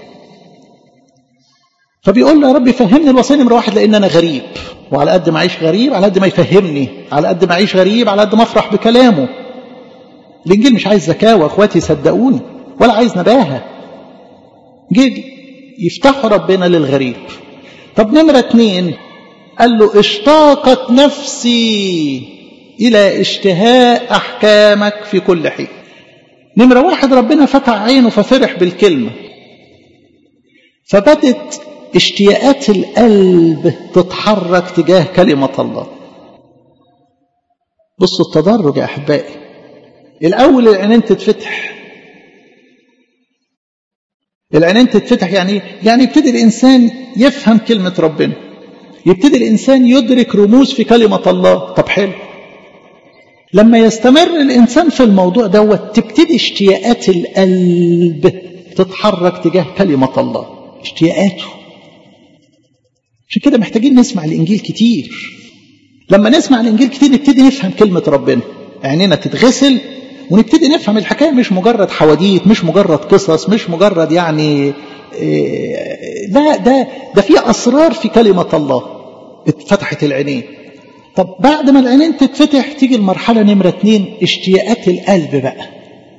فبيقول له يا رب فهمني الوصية نمرة واحد لأن أنا غريب وعلى قد ما أعيش غريب على قد ما يفهمني على قد ما أعيش غريب على قد ما أفرح بكلامه الإنجيل مش عايز زكاوة أخواتي صدقوني ولا عايز نباهة جد يفتحوا ربنا للغريب طب نمرة اتنين قال له اشتاقت نفسي إلى اشتهاء أحكامك في كل حين نمرة واحد ربنا فتح عينه ففرح بالكلمة فبدت اشتياقات القلب تتحرك تجاه كلمة الله بصوا التدرج يا أحبائي الأول العينين تتفتح العينين تتفتح يعني يعني يبتدي الإنسان يفهم كلمة ربنا يبتدي الإنسان يدرك رموز في كلمة الله طب حلو لما يستمر الإنسان في الموضوع دوت تبتدي اشتياقات القلب تتحرك تجاه كلمة الله اشتياقاته عشان كده محتاجين نسمع الإنجيل كتير لما نسمع الإنجيل كتير نبتدي نفهم كلمة ربنا عينينا تتغسل ونبتدي نفهم الحكاية مش مجرد حواديت مش مجرد قصص مش مجرد يعني إيه لا ده ده في أسرار في كلمة الله اتفتحت العينين طب بعد ما العينين تتفتح تيجي المرحلة نمرة اتنين اشتياقات القلب بقى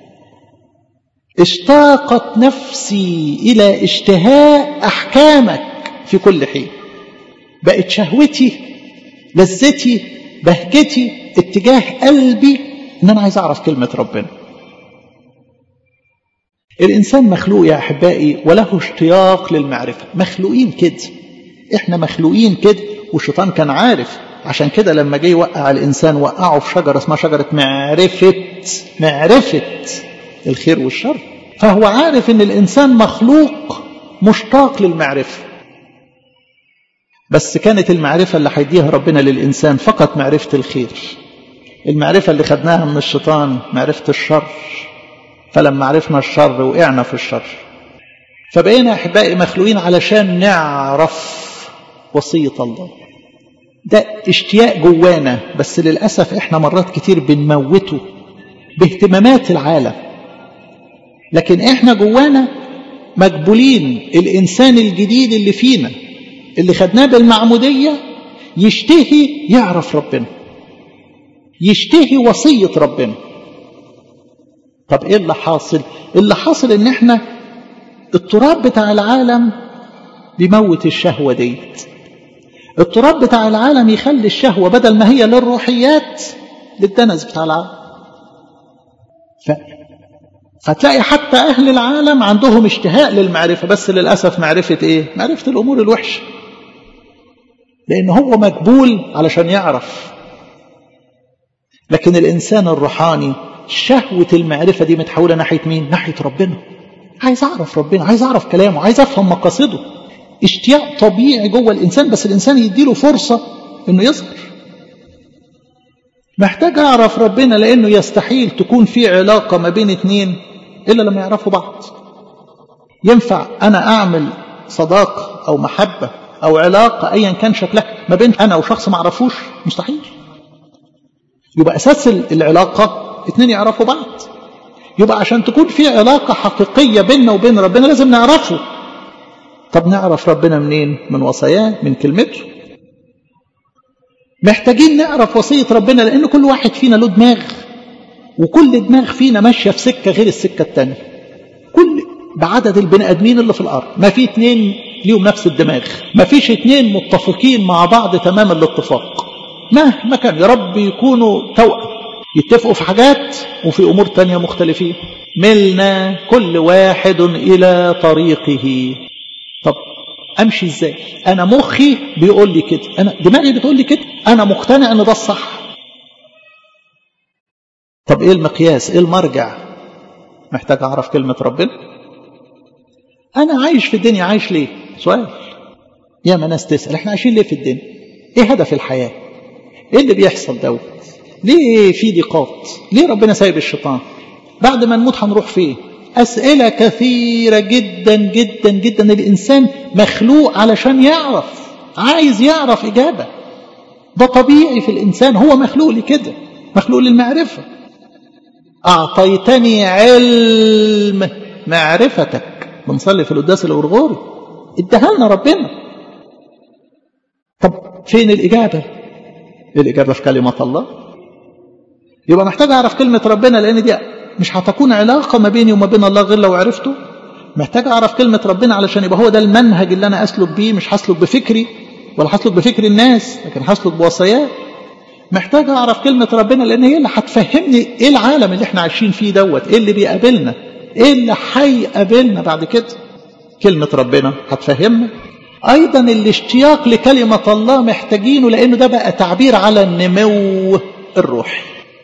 اشتاقت نفسي إلى اشتهاء أحكامك في كل حين بقت شهوتي لذتي بهجتي اتجاه قلبي ان انا عايز اعرف كلمة ربنا الانسان مخلوق يا احبائي وله اشتياق للمعرفة مخلوقين كده احنا مخلوقين كده والشيطان كان عارف عشان كده لما جه يوقع الانسان وقعه في شجرة اسمها شجرة معرفة معرفة الخير والشر فهو عارف ان الانسان مخلوق مشتاق للمعرفة بس كانت المعرفة اللي هيديها ربنا للإنسان فقط معرفة الخير المعرفة اللي خدناها من الشيطان معرفة الشر فلما عرفنا الشر وقعنا في الشر فبقينا أحبائي مخلوقين علشان نعرف وصية الله ده اشتياق جوانا بس للأسف احنا مرات كتير بنموته باهتمامات العالم لكن احنا جوانا مقبولين الإنسان الجديد اللي فينا اللي خدناه بالمعمودية يشتهي يعرف ربنا يشتهي وصية ربنا طب ايه اللي حاصل اللي حاصل ان احنا التراب بتاع العالم بيموت الشهوة ديت التراب بتاع العالم يخلي الشهوة بدل ما هي للروحيات للدنس بتاع العالم ف... فتلاقي حتى أهل العالم عندهم اشتهاء للمعرفة بس للأسف معرفة إيه؟ معرفة الأمور الوحشة لأن هو مقبول علشان يعرف لكن الإنسان الروحاني شهوة المعرفة دي متحولة ناحية مين؟ ناحية ربنا عايز أعرف ربنا عايز أعرف كلامه عايز أفهم مقاصده اشتياق طبيعي جوه الإنسان بس الإنسان يديله فرصة إنه يظهر محتاج أعرف ربنا لأنه يستحيل تكون في علاقة ما بين اتنين إلا لما يعرفوا بعض ينفع أنا أعمل صداقة أو محبة أو علاقة أيا كان شكلها ما بين أنا وشخص ما أعرفوش مستحيل يبقى أساس العلاقة اتنين يعرفوا بعض يبقى عشان تكون في علاقة حقيقية بيننا وبين ربنا لازم نعرفه طب نعرف ربنا منين من وصاياه من كلمته محتاجين نعرف وصية ربنا لأن كل واحد فينا له دماغ وكل دماغ فينا ماشية في سكة غير السكة التانية كل بعدد البني آدمين اللي في الأرض ما في اتنين ليهم نفس الدماغ ما فيش اتنين متفقين مع بعض تمام الاتفاق مهما كان يا رب يكونوا توأم يتفقوا في حاجات وفي أمور تانية مختلفين ملنا كل واحد إلى طريقه طب أمشي إزاي أنا مخي بيقول لي كده أنا دماغي بتقول لي كده أنا مقتنع أن ده الصح طب إيه المقياس إيه المرجع محتاج أعرف كلمة ربنا أنا عايش في الدنيا عايش ليه سؤال يا ما ناس تسأل احنا عايشين ليه في الدنيا ايه هدف الحياة ايه اللي بيحصل دوت ليه في ضيقات ليه ربنا سايب الشيطان بعد ما نموت هنروح فين أسئلة كثيرة جدا جدا جدا الإنسان مخلوق علشان يعرف عايز يعرف إجابة ده طبيعي في الإنسان هو مخلوق لكده مخلوق للمعرفة أعطيتني علم معرفتك بنصلي في القداس الأورغوري اداها لنا ربنا طب فين الإجابة الإجابة في كلمة الله يبقى محتاج أعرف كلمة ربنا لأن دي مش هتكون علاقة ما بيني وما بين الله غير لو عرفته محتاج أعرف كلمة ربنا علشان يبقى هو ده المنهج اللي أنا أسلك بيه مش هسلك بفكري ولا هسلك بفكر الناس لكن هسلك بوصاياه محتاج أعرف كلمة ربنا لأن هي اللي هتفهمني إيه العالم اللي إحنا عايشين فيه دوت إيه اللي بيقابلنا إيه اللي هيقابلنا بعد كده كلمة ربنا هتفهمنا أيضا الاشتياق لكلمة الله محتاجينه لأنه ده بقى تعبير على النمو الروحي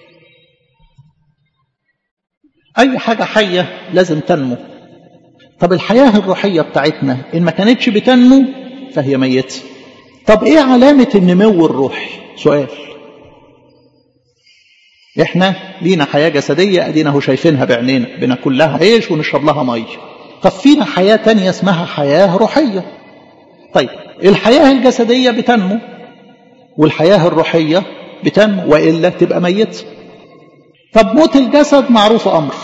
أي حاجة حية لازم تنمو طب الحياة الروحية بتاعتنا إن ما كانتش بتنمو فهي ميتة طب إيه علامة النمو الروحي سؤال إحنا لينا حياة جسدية أدينا هو شايفينها بعينينا بناكل لها عيش ونشرب لها مية طب فينا حياة تانية اسمها حياة روحية طيب الحياة الجسدية بتنمو والحياة الروحية بتنمو وإلا تبقى ميتة طب موت الجسد معروف أمر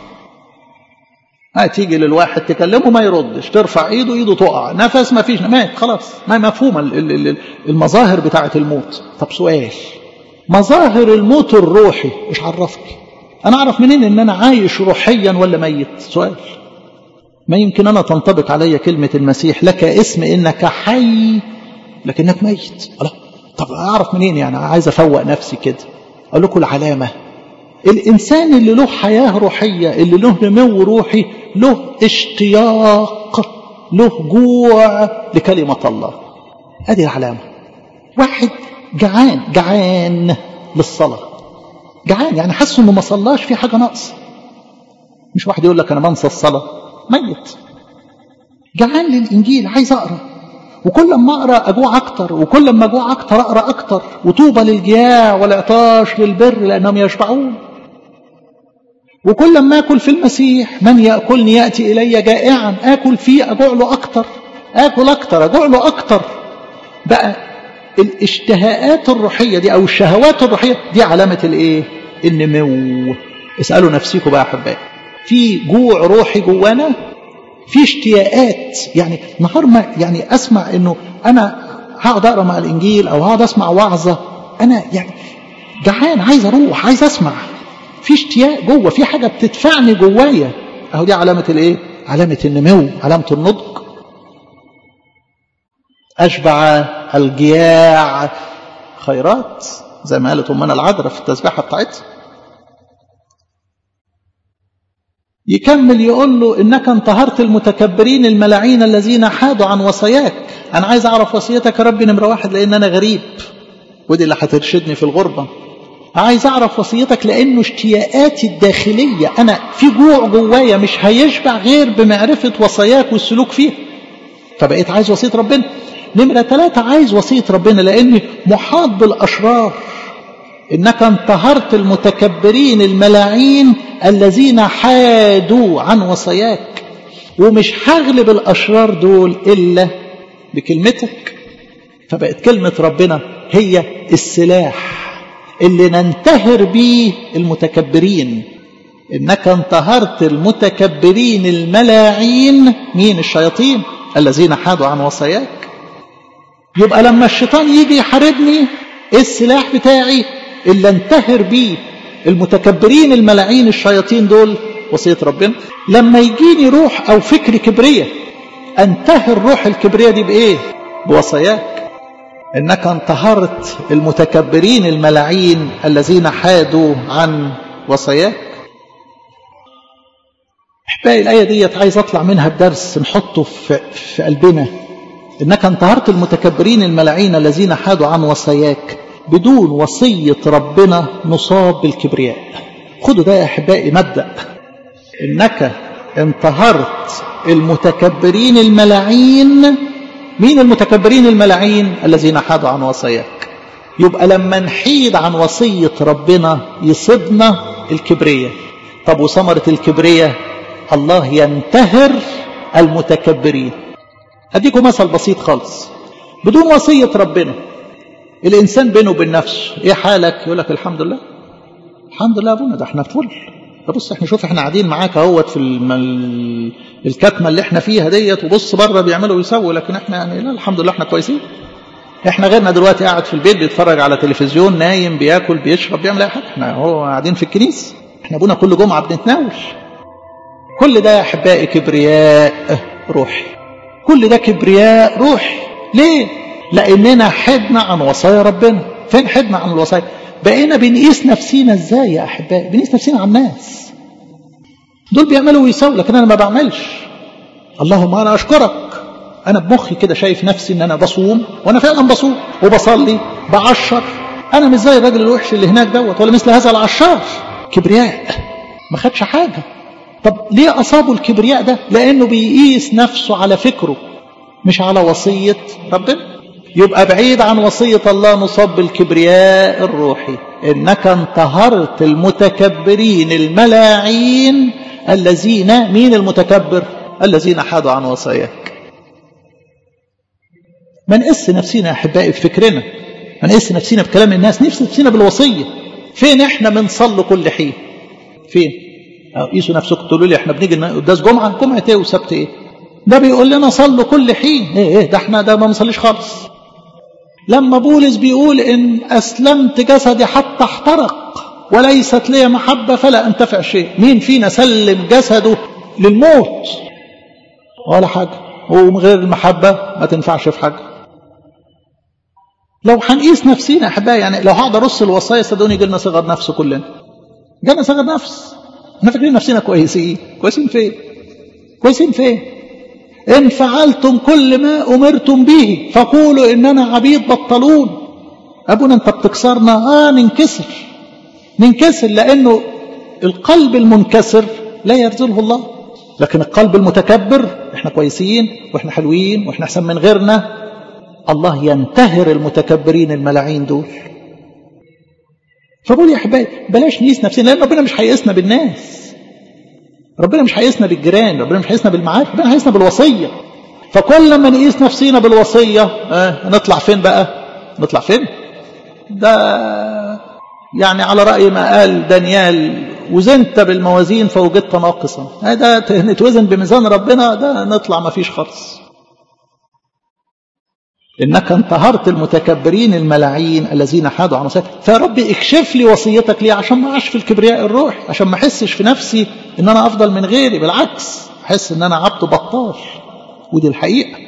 هتيجي للواحد تكلمه ما يردش ترفع ايده ايده تقع نفس ما فيش مات خلاص ما مفهومه المظاهر بتاعه الموت طب سؤال مظاهر الموت الروحي مش عرفني انا اعرف منين ان انا عايش روحيا ولا ميت سؤال ما يمكن انا تنطبق علي كلمه المسيح لك اسم انك حي لكنك ميت الله طب اعرف منين يعني عايز افوق نفسي كده اقول لكم العلامه الإنسان اللي له حياة روحية اللي له نمو روحي له اشتياق له جوع لكلمة الله هذه العلامة واحد جعان جعان للصلاة جعان يعني حاسس انه ما صلاش في حاجة ناقصة مش واحد يقول لك انا بنسى الصلاة ميت جعان للإنجيل عايز أقرأ وكل ما أقرأ أجوع أكتر وكل ما أجوع أكتر أقرأ أكتر وطوبى للجياع والعطاش للبر لأنهم يشبعون وكل ما أكل في المسيح من يأكلني يأتي إلي جائعا آكل فيه أجوع له أكتر آكل أكتر أجوع له أكتر بقى الاشتهاءات الروحية دي أو الشهوات الروحية دي علامة الإيه؟ النمو اسألوا نفسكم بقى يا أحبائي في جوع روحي جوانا في اشتياقات يعني نهار ما يعني أسمع إنه أنا هقعد أقرأ مع الإنجيل أو هقعد أسمع وعظة أنا يعني جعان عايز أروح عايز أسمع في اشتياق جوه في حاجة بتدفعني جوايا اهو دي علامة الايه علامة النمو علامة النضج أشبع الجياع خيرات زي ما قالت أمنا العذراء في التسبيحة بتاعتها يكمل يقول له إنك انتهرت المتكبرين الملاعين الذين حادوا عن وصاياك أنا عايز أعرف وصيتك يا ربي نمرة واحد لأن أنا غريب ودي اللي هترشدني في الغربة عايز أعرف وصيتك لأنه اشتياقاتي الداخلية أنا في جوع جوايا مش هيشبع غير بمعرفة وصاياك والسلوك فيها فبقيت عايز وصية ربنا نمرة ثلاثة عايز وصية ربنا لأني محاط بالأشرار إنك انتهرت المتكبرين الملاعين الذين حادوا عن وصاياك ومش هغلب الأشرار دول إلا بكلمتك فبقت كلمة ربنا هي السلاح اللي ننتهر بيه المتكبرين إنك انتهرت المتكبرين الملاعين مين الشياطين الذين حادوا عن وصاياك يبقى لما الشيطان يجي يحاربني ايه السلاح بتاعي اللي انتهر بيه المتكبرين الملاعين الشياطين دول وصية ربنا لما يجيني روح او فكر كبرية انتهر روح الكبرية دي بايه بوصاياك انك انتهرت المتكبرين الملاعين الذين حادوا عن وصاياك احبائي الايه ديت عايز اطلع منها بدرس نحطه في, في قلبنا انك انتهرت المتكبرين الملاعين الذين حادوا عن وصاياك بدون وصيه ربنا نصاب بالكبرياء خدوا ده يا احبائي مبدا انك انتهرت المتكبرين الملاعين مين المتكبرين الملاعين الذين حادوا عن وصاياك يبقى لما نحيد عن وصيه ربنا يصيبنا الكبرياء طب وثمره الكبرياء الله ينتهر المتكبرين أديكم مثل بسيط خالص بدون وصية ربنا الإنسان بينه وبين نفسه إيه حالك يقول لك الحمد لله الحمد لله أبونا ده احنا فل بص احنا شوف احنا قاعدين معاك اهوت في المل... الكتمه اللي احنا فيها ديت وبص بره بيعملوا ويسووا لكن احنا يعني لا الحمد لله احنا كويسين احنا غيرنا دلوقتي قاعد في البيت بيتفرج على تلفزيون نايم بياكل بيشرب بيعمل اي حاجه احنا هو قاعدين في الكنيسه احنا ابونا كل جمعه بنتناول كل ده يا احبائي كبرياء روحي كل ده كبرياء روحي ليه لاننا حدنا عن وصايا ربنا فين حدنا عن الوصايا بقينا بنقيس نفسينا ازاي يا احبائي بنقيس نفسينا على الناس دول بيعملوا ويسووا لكن انا ما بعملش اللهم انا اشكرك انا بمخي كده شايف نفسي ان انا بصوم وانا فعلا بصوم وبصلي بعشر انا مش زي الراجل الوحش اللي هناك دوت ولا مثل هذا العشار كبرياء ما خدش حاجه طب ليه أصابه الكبرياء ده لأنه بيقيس نفسه على فكره مش على وصية ربنا يبقى بعيد عن وصية الله نصاب بالكبرياء الروحي إنك انتهرت المتكبرين الملاعين الذين مين المتكبر الذين حادوا عن وصاياك ما نقس نفسنا يا أحبائي بفكرنا ما نقس نفسنا بكلام الناس نفس نفسنا بالوصية فين احنا بنصلي كل حين فين قيسوا نفسكم تقولوا لي احنا بنيجي قداس جمعه جمعه ايه وسبت ايه ده بيقول لنا صلوا كل حين ايه ايه ده احنا ده ما بنصليش خالص لما بولس بيقول ان اسلمت جسدي حتى احترق وليست لي محبه فلا انتفع شيء مين فينا سلم جسده للموت ولا حاجه ومن غير المحبه ما تنفعش في حاجه لو هنقيس نفسينا يا احبائي يعني لو هقعد ارص الوصايا صدقوني يجي لنا صغر نفس كلنا جالنا صغر نفس احنا فاكرين نفسنا كويسين كويسين فين كويسين فين ان فعلتم كل ما امرتم به فقولوا اننا عبيد بطلون ابونا انت بتكسرنا اه ننكسر ننكسر لانه القلب المنكسر لا يرزله الله لكن القلب المتكبر احنا كويسين واحنا حلوين واحنا احسن من غيرنا الله ينتهر المتكبرين الملاعين دول فبقول يا احبائي بلاش نقيس نفسنا لان ربنا مش هيقيسنا بالناس ربنا مش هيقيسنا بالجيران ربنا مش هيقيسنا بالمعارف ربنا هيقيسنا بالوصيه فكل لما نقيس نفسينا بالوصيه آه نطلع فين بقى نطلع فين ده يعني على راي ما قال دانيال وزنت بالموازين فوجدت ناقصا هذا نتوزن بميزان ربنا ده نطلع ما فيش خالص إنك انتهرت المتكبرين الملاعين الذين حادوا عن وصيتك فيا رب اكشف لي وصيتك ليه عشان ما اعيش في الكبرياء الروح عشان ما احسش في نفسي ان انا افضل من غيري بالعكس احس ان انا عبد بطال ودي الحقيقه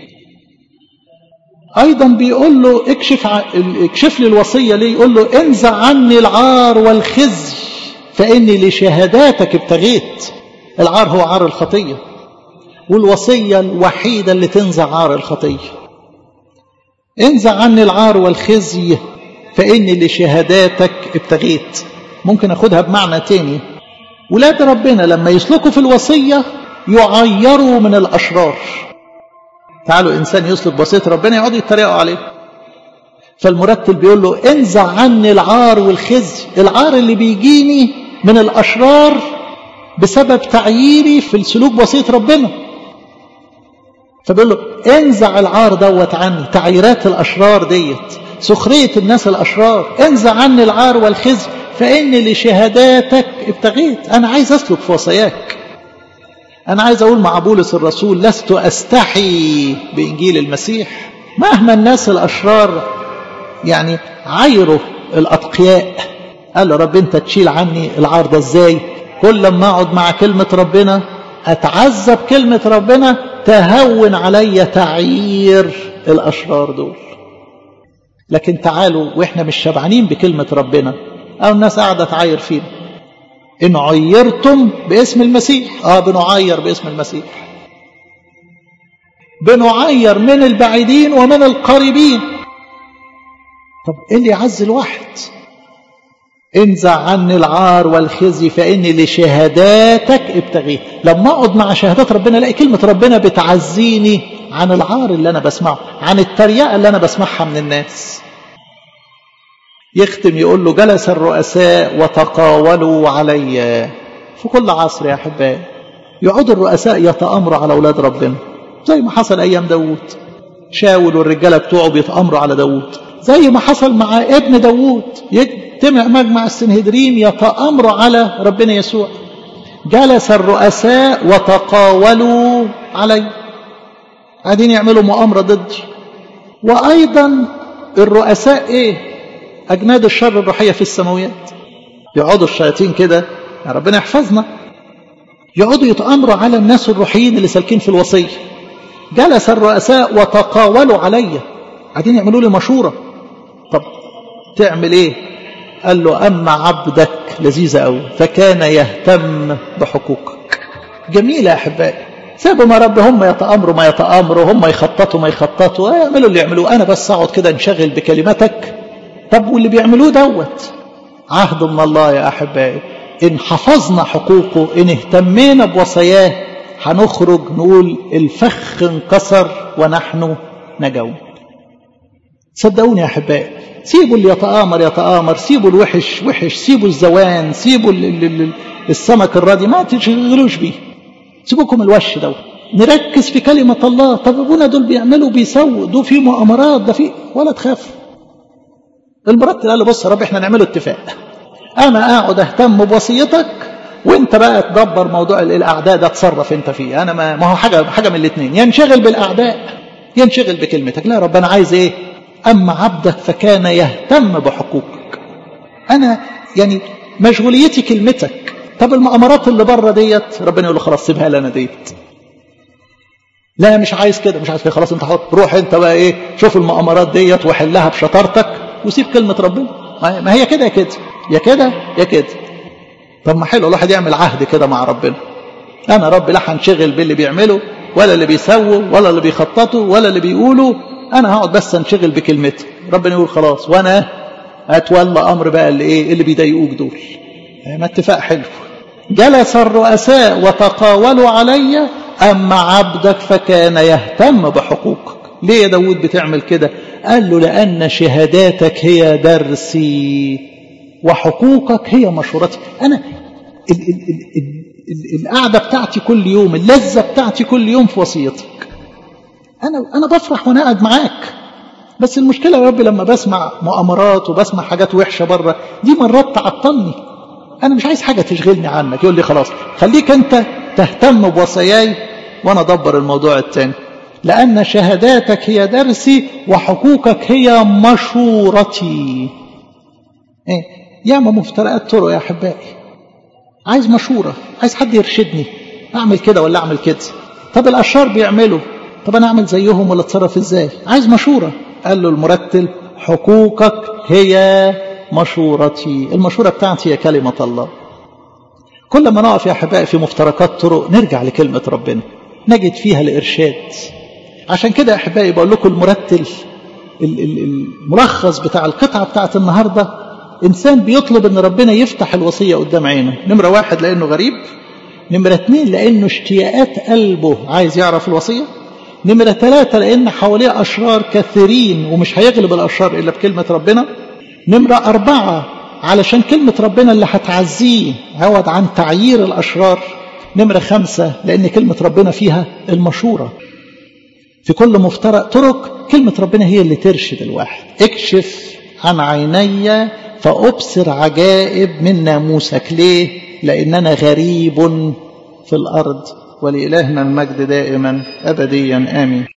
ايضا بيقول له اكشف ع... اكشف لي الوصيه ليه يقول له انزع عني العار والخزي فاني لشهاداتك ابتغيت العار هو عار الخطية والوصية الوحيدة اللي تنزع عار الخطية انزع عني العار والخزي فإني لشهاداتك ابتغيت ممكن أخدها بمعنى تاني ولاد ربنا لما يسلكوا في الوصية يعيروا من الأشرار تعالوا إنسان يسلك بوصية ربنا يقعدوا يتريقوا عليه فالمرتل بيقول له انزع عني العار والخزي العار اللي بيجيني من الأشرار بسبب تعييري في السلوك بوصية ربنا فبيقول له انزع العار دوت عني تعييرات الأشرار ديت سخرية الناس الأشرار انزع عني العار والخزي فإني لشهاداتك ابتغيت أنا عايز أسلك في وصاياك أنا عايز أقول مع بولس الرسول لست أستحي بإنجيل المسيح مهما الناس الأشرار يعني عايروا الأتقياء قال له رب أنت تشيل عني العار ده إزاي كل لما أقعد مع كلمة ربنا أتعذب كلمة ربنا تهون علي تعيير الأشرار دول لكن تعالوا وإحنا مش شبعانين بكلمة ربنا أو الناس قاعدة تعاير فينا إن عيرتم باسم المسيح آه بنعير باسم المسيح بنعير من البعيدين ومن القريبين طب إيه اللي يعز الواحد انزع عني العار والخزي فإني لشهاداتك ابتغيت لما أقعد مع شهادات ربنا الاقي كلمة ربنا بتعزيني عن العار اللي أنا بسمعه عن التريقة اللي أنا بسمعها من الناس يختم يقول له جلس الرؤساء وتقاولوا علي في كل عصر يا أحبائي يقعد الرؤساء يتأمروا على أولاد ربنا زي ما حصل أيام داوود شاول والرجالة بتوعه بيتأمروا على داوود زي ما حصل مع ابن داوود يجتمع مجمع السنهدرين يتأمروا على ربنا يسوع جلس الرؤساء وتقاولوا علي قاعدين يعملوا مؤامرة ضدي وأيضا الرؤساء إيه أجناد الشر الروحية في السماويات يقعدوا الشياطين كده يا ربنا يحفظنا يقعدوا يتأمروا على الناس الروحيين اللي سالكين في الوصية جلس الرؤساء وتقاولوا علي قاعدين يعملوا لي مشورة طب تعمل ايه قال له أما عبدك لذيذة قوي فكان يهتم بحقوقك جميلة يا أحبائي سابوا ما رب هم يتأمروا ما يتأمروا هم يخططوا ما يخططوا يعملوا اللي يعملوه أنا بس أقعد كده انشغل بكلمتك طب واللي بيعملوه دوت عهد من الله يا أحبائي إن حفظنا حقوقه إن اهتمينا بوصاياه هنخرج نقول الفخ انكسر ونحن نجون صدقوني يا أحبائي سيبوا اللي يتآمر يتآمر سيبوا الوحش وحش سيبوا الزوان سيبوا السمك الراضي ما تشغلوش بيه سيبوكم الوش دوت نركز في كلمة الله طب ابونا دول بيعملوا بيسووا دول في مؤامرات ده في ولا تخاف المرتب قال له بص يا رب احنا نعمله اتفاق انا اقعد اهتم بوصيتك وانت بقى تدبر موضوع الاعداء ده تصرف انت فيه انا ما, ما هو حاجه حاجه من الاثنين ينشغل بالاعداء ينشغل بكلمتك لا يا رب انا عايز ايه اما عبدك فكان يهتم بحقوقك انا يعني مشغوليتي كلمتك طب المؤامرات اللي بره ديت ربنا يقول له خلاص سيبها لنا ديت لا مش عايز كده مش عايز كده خلاص انت حط روح انت بقى ايه شوف المؤامرات ديت وحلها بشطارتك وسيب كلمة ربنا ما هي كده يا كده يا كده يا كده طب ما حلو الواحد يعمل عهد كده مع ربنا انا رب لا هنشغل باللي بيعمله ولا اللي بيسووا ولا اللي بيخططوا ولا اللي بيقولوا انا هقعد بس انشغل بكلمته ربنا يقول خلاص وانا اتولى امر بقى اللي ايه اللي بيضايقوك دول ما اتفاق حلو جلس الرؤساء وتقاولوا علي اما عبدك فكان يهتم بحقوقك ليه يا داود بتعمل كده قال له لأن شهاداتك هي درسي وحقوقك هي مشورتي أنا ال ال ال ال القعدة بتاعتي كل يوم اللذة بتاعتي كل يوم في وصيتك أنا أنا بفرح وأنا قاعد معاك بس المشكلة يا رب لما بسمع مؤامرات وبسمع حاجات وحشة بره دي مرات تعطلني أنا مش عايز حاجة تشغلني عنك يقول لي خلاص خليك أنت تهتم بوصاياي وأنا أدبر الموضوع التاني لأن شهاداتك هي درسي وحقوقك هي مشورتي إيه؟ ياما مفترقات طرق يا أحبائي عايز مشورة عايز حد يرشدني أعمل كده ولا أعمل كده طب الأشرار بيعملوا طب أنا أعمل زيهم ولا أتصرف إزاي عايز مشورة قال له المرتل حقوقك هي مشورتي المشورة بتاعتي هي كلمة الله كل ما نقف يا أحبائي في مفترقات طرق نرجع لكلمة ربنا نجد فيها الإرشاد عشان كده يا أحبائي بقول لكم المرتل الملخص بتاع القطعة بتاعت النهاردة إنسان بيطلب إن ربنا يفتح الوصية قدام عينه نمرة واحد لأنه غريب نمرة اتنين لأنه اشتياقات قلبه عايز يعرف الوصية نمرة ثلاثة لأن حواليه أشرار كثيرين ومش هيغلب الأشرار إلا بكلمة ربنا نمرة أربعة علشان كلمة ربنا اللي هتعزيه عوض عن تعيير الأشرار نمرة خمسة لأن كلمة ربنا فيها المشورة في كل مفترق طرق كلمة ربنا هي اللي ترشد الواحد اكشف عن عيني فأبصر عجائب من ناموسك ليه لأننا غريب في الأرض ولإلهنا المجد دائما أبديا آمين